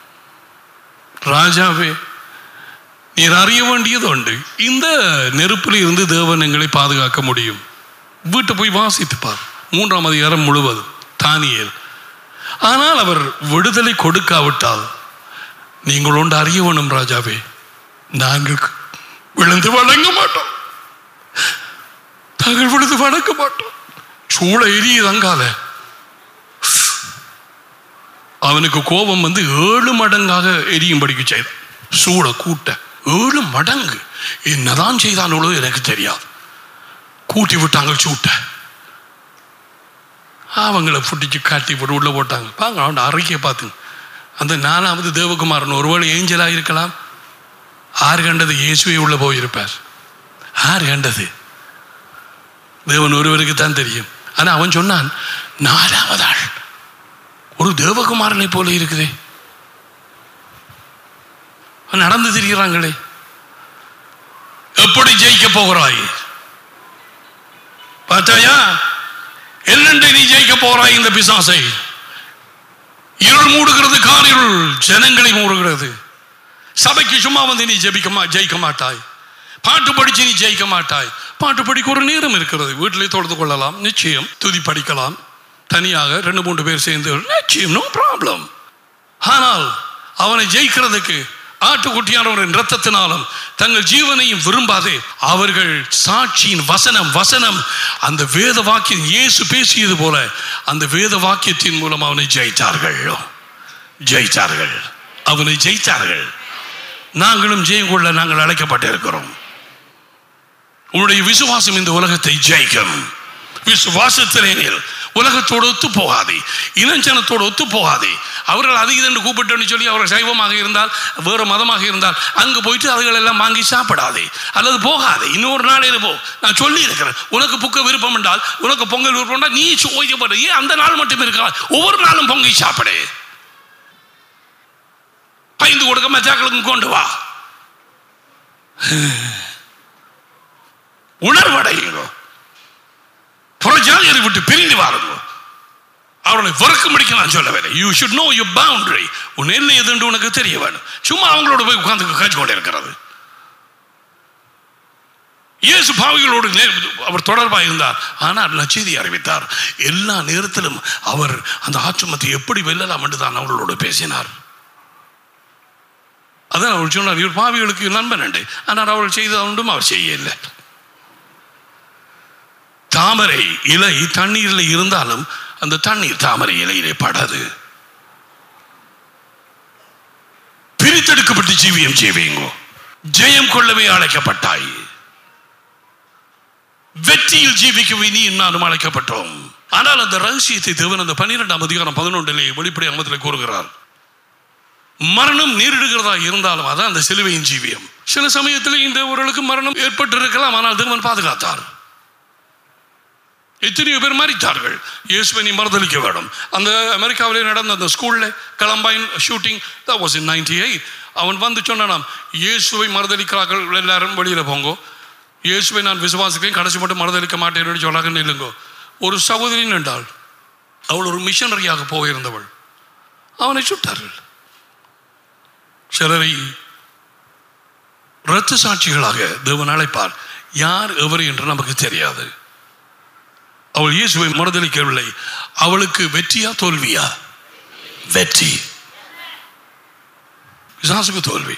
ராஜாவே நீர் அறிய வேண்டியது உண்டு இந்த நெருப்பில் இருந்து தேவன் எங்களை பாதுகாக்க முடியும் வீட்டை போய் வாசித்து பார் மூன்றாம் அதிகாரம் முழுவதும் தானியல் ஆனால் அவர் விடுதலை கொடுக்காவிட்டால் நீங்கள் ஒன்று அறிய வேணும் ராஜாவே நாங்கள் விழுந்து வணங்க மாட்டோம் நாங்கள் விழுந்து வணங்க மாட்டோம் சூழ எரியுது அங்கால அவனுக்கு கோபம் வந்து ஏழு மடங்காக எரியும்படிக்கு செய்தான் சூட கூட்ட ஏழு மடங்கு என்னதான் செய்தானோ எனக்கு தெரியாது கூட்டி விட்டாங்க சூட்ட அவங்கள புட்டிச்சு காட்டி போட்டு உள்ள போட்டாங்க பாங்க அவன் அறிக்கையை பார்த்துங்க அந்த நாலாவது தேவகுமாரன் ஒருவேளை ஏஞ்சலா இருக்கலாம் ஆறு கண்டது இயேசுவே உள்ள போயிருப்பார் ஆறு கண்டது தேவன் ஒருவருக்கு தான் தெரியும் ஆனா அவன் சொன்னான் நாலாவது ஆள் ஒரு தேவகுமாரனை போல இருக்குதே நடந்து திரிகிறாங்களே எப்படி ஜெயிக்க போகிறாய் பார்த்தாயா என்னென்று நீ ஜெயிக்க போறாய் இந்த பிசாசை இருள் மூடுகிறது காரிருள் ஜனங்களை மூடுகிறது சபைக்கு சும்மா வந்து நீ ஜெபிக்க மா ஜெயிக்க மாட்டாய் பாட்டு படிச்சு நீ ஜெயிக்க மாட்டாய் பாட்டு படிக்க ஒரு நேரம் இருக்கிறது வீட்டிலே தொழுது கொள்ளலாம் நிச்சயம் துதி படிக்கலாம் தனியாக ரெண்டு மூன்று பேர் சேர்ந்து நிச்சயம் நோ ப்ராப்ளம் ஆனால் அவனை ஜெயிக்கிறதுக்கு ஆட்டுக்குட்டியானவரின் ரத்தத்தினாலும் தங்கள் ஜீவனையும் விரும்பாதே அவர்கள் சாட்சியின் வசனம் வசனம் அந்த வேத வாக்கியம் இயேசு பேசியது போல அந்த வேத வாக்கியத்தின் மூலம் அவனை ஜெயித்தார்கள் ஜெயித்தார்கள் அவனை ஜெயித்தார்கள் நாங்களும் ஜெயம் கொள்ள நாங்கள் அழைக்கப்பட்டிருக்கிறோம் உன்னுடைய விசுவாசம் இந்த உலகத்தை ஜெயிக்கும் விசுவாசத்திலே நீர் உலகத்தோடு ஒத்து போகாதே இனஞ்சனத்தோடு ஒத்து போகாதே அவர்கள் அது இதென்று கூப்பிட்டுன்னு சொல்லி அவர்கள் சைவமாக இருந்தால் வேறு மதமாக இருந்தால் அங்கு போயிட்டு அதுகள் எல்லாம் வாங்கி சாப்பிடாதே அல்லது போகாதே இன்னொரு நாளையில போ நான் சொல்லி இருக்கிறேன் உனக்கு புக்க விருப்பம் என்றால் உனக்கு பொங்கல் விருப்பம் என்றால் நீ ஓய்யப்படு ஏன் அந்த நாள் மட்டும் இருக்கா ஒவ்வொரு நாளும் பொங்கி சாப்பிடு பயந்து கொடுக்க மச்சாக்களுக்கும் கொண்டு வா உணர்வடையுங்க புறஜாதியரை விட்டு பிரிந்து வாருங்க அவர்களை வெறுக்கும்படிக்க நான் சொல்லவில்லை you should know you boundary உன் எல்லை எதுன்னு உனக்கு தெரிய வேணும் சும்மா அவங்களோட போய் உட்கார்ந்து காய்ச்சி கொண்டு இருக்கிறது இயேசு பாவிகளோடு அவர் தொடர்பாக இருந்தார் ஆனால் நச்செய்தி அறிவித்தார் எல்லா நேரத்திலும் அவர் அந்த ஆச்சமத்தை எப்படி வெல்லலாம் என்று தான் அவர்களோடு பேசினார் அதான் அவர் சொன்னார் இவர் பாவிகளுக்கு நண்பன் உண்டு ஆனால் அவர்கள் செய்த ஒன்றும் அவர் செய்யவில்லை தாமரை இலை தண்ணீரில் இருந்தாலும் அந்த தண்ணீர் தாமரை இலையிலே படாது பிரித்தெடுக்கப்பட்டு ஜீவியம் செய்வீங்கோ ஜெயம் கொள்ளவே அழைக்கப்பட்டாய் வெற்றியில் ஜீவிக்கவே நீ நானும் அழைக்கப்பட்டோம் ஆனால் அந்த ரகசியத்தை தேவன் அந்த பன்னிரெண்டாம் அதிகாரம் பதினொன்றிலே வெளிப்படை அமத்தில் கூறுகிறார் மரணம் நேரிடுகிறதா இருந்தாலும் அதான் அந்த சிலுவையின் ஜீவியம் சில சமயத்தில் இந்த ஊர்களுக்கு மரணம் ஏற்பட்டு இருக்கலாம் ஆனால் தேவன் பாதுகாத்தார் எத்தனையோ பேர் மறித்தார்கள் இயேசுவை நீ மறுதளிக்க வேண்டும் அந்த அமெரிக்காவிலே நடந்த அந்த ஸ்கூலில் Columbine shooting that was in 98 அவன் வந்து சொன்னானாம் இயேசுவை மறுதளிக்கிறார்கள் எல்லாரும் வெளியில் போங்கோ இயேசுவை நான் விசுவாசிக்கிறேன் கடைசி மட்டும் மறுதளிக்க மாட்டேன் சொல்லாங்க நில்லுங்கோ ஒரு சகோதரி நின்றாள் அவள் ஒரு மிஷனரியாக போயிருந்தவள் அவனை சுட்டார்கள் சிலரை இரத்த சாட்சிகளாக தேவன் அழைப்பார் யார் எவர் என்று நமக்கு தெரியாது அவள் இயேசுவை மறுதளிக்கவில்லை அவளுக்கு வெற்றியா தோல்வியா வெற்றி பிசாசுக்கு தோல்வி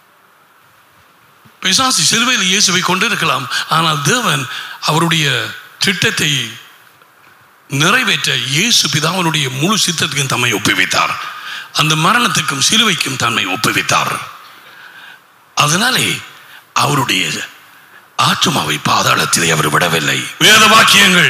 பிசாசு சிலுவையில் இயேசுவை கொண்டிருக்கலாம் ஆனால் தேவன் அவருடைய திட்டத்தை நிறைவேற்ற இயேசு பிதாவனுடைய முழு சித்தத்துக்கும் தம்மை ஒப்புவித்தார் அந்த மரணத்துக்கும் சிலுவைக்கும் தம்மை ஒப்புவித்தார் அதனாலே அவருடைய ஆற்றுமாவை பாதாளத்திலே அவர் விடவில்லை வேத வாக்கியங்கள்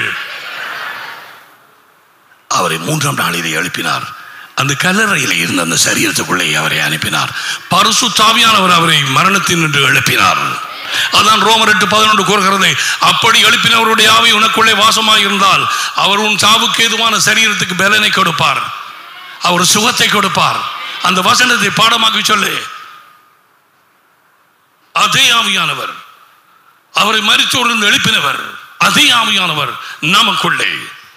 அவரை மூன்றாம் நாளிலே எழுப்பினார் அந்த கல்லறையில் இருந்த அந்த சரீரத்துக்குள்ளே அவரை அனுப்பினார் பரிசு தாவியானவர் அவரை மரணத்தில் நின்று எழுப்பினார் அதான் ரோமர் எட்டு பதினொன்று கூறுகிறது அப்படி எழுப்பினவருடைய ஆவி உனக்குள்ளே வாசமாக இருந்தால் அவர் உன் சாவுக்கு ஏதுவான சரீரத்துக்கு பலனை கொடுப்பார் அவர் சுகத்தை கொடுப்பார் அந்த வசனத்தை பாடமாக்கி சொல்லு அதே ஆவியானவர் அவரை மரித்தோர்ந்து எழுப்பினவர் அதே ஆவியானவர் நமக்குள்ளே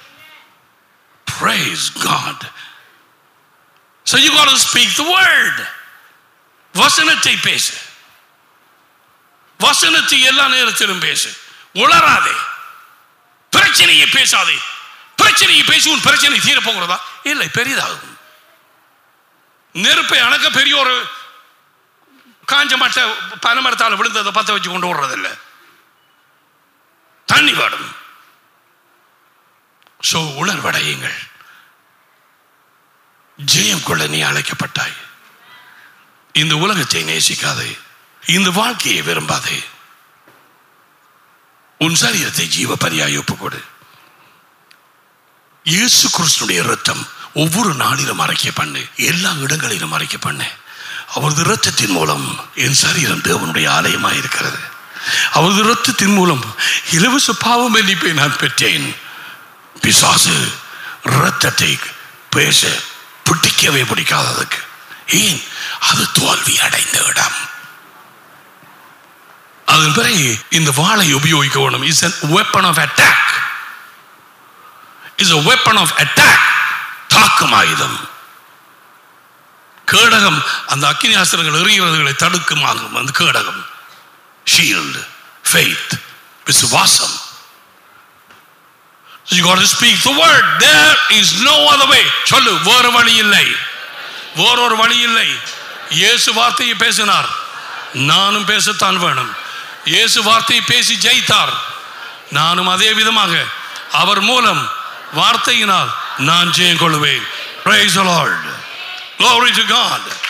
praise god so you got to speak the word வசனத்தை பேசு வசனத்தை எல்லா நேரத்திலும் பேசு உளராதே பிரச்சனையை பேசாதே பிரச்சனையை பேசி உன் பிரச்சனை தீர போகிறதா இல்லை பெரிதாகும் நெருப்பை அணக்க பெரிய ஒரு காஞ்ச மட்டை பனைமரத்தால் விழுந்ததை பத்த வச்சு கொண்டு ஓடுறதில்லை தண்ணி பாடும் சோ உணர்வடையுங்கள் ஜெயம் கொள்ள நீ அழைக்கப்பட்டாய் இந்த உலகத்தை நேசிக்காதே இந்த வாழ்க்கையை விரும்பாதே உன் சரீரத்தை ஜீவ பரியாய் ஒப்புக்கொடு இயேசு கிறிஸ்துடைய ரத்தம் ஒவ்வொரு நாளிலும் அரைக்க பண்ணு எல்லா இடங்களிலும் அரைக்க பண்ணு அவரது இரத்தத்தின் மூலம் என் சரீரம் தேவனுடைய ஆலயமாக இருக்கிறது அவரது இரத்தத்தின் மூலம் இலவச பாவ மன்னிப்பை நான் பெற்றேன் பிசாசு இரத்தத்தை பேச பிடிக்கவே பிடிக்காததுக்கு ஏன் அது தோல்வி அடைந்த இடம் அதன் பிறகு இந்த வாளை உபயோகிக்க வேணும் is an weapon of attack is a weapon of attack தாக்கும் ஆயுதம் கேடகம் அந்த அக்கினி அஸ்திரங்கள் எறிகிறதுகளை தடுக்கும் ஆகும் அந்த கேடகம் ஷீல்டு ஃபெய்த் விசுவாசம் You got to speak the word. There is no other way. சொல்லு வேறு வழி இல்லை வேறொரு வழி இல்லை இயேசு வார்த்தையை பேசினார் நானும் பேசத்தான் வேணும் இயேசு வார்த்தையை பேசி ஜெயித்தார் நானும் அதே விதமாக அவர் மூலம் வார்த்தையினால் நான் ஜெயம் கொள்வேன் Praise the Lord. Glory to God.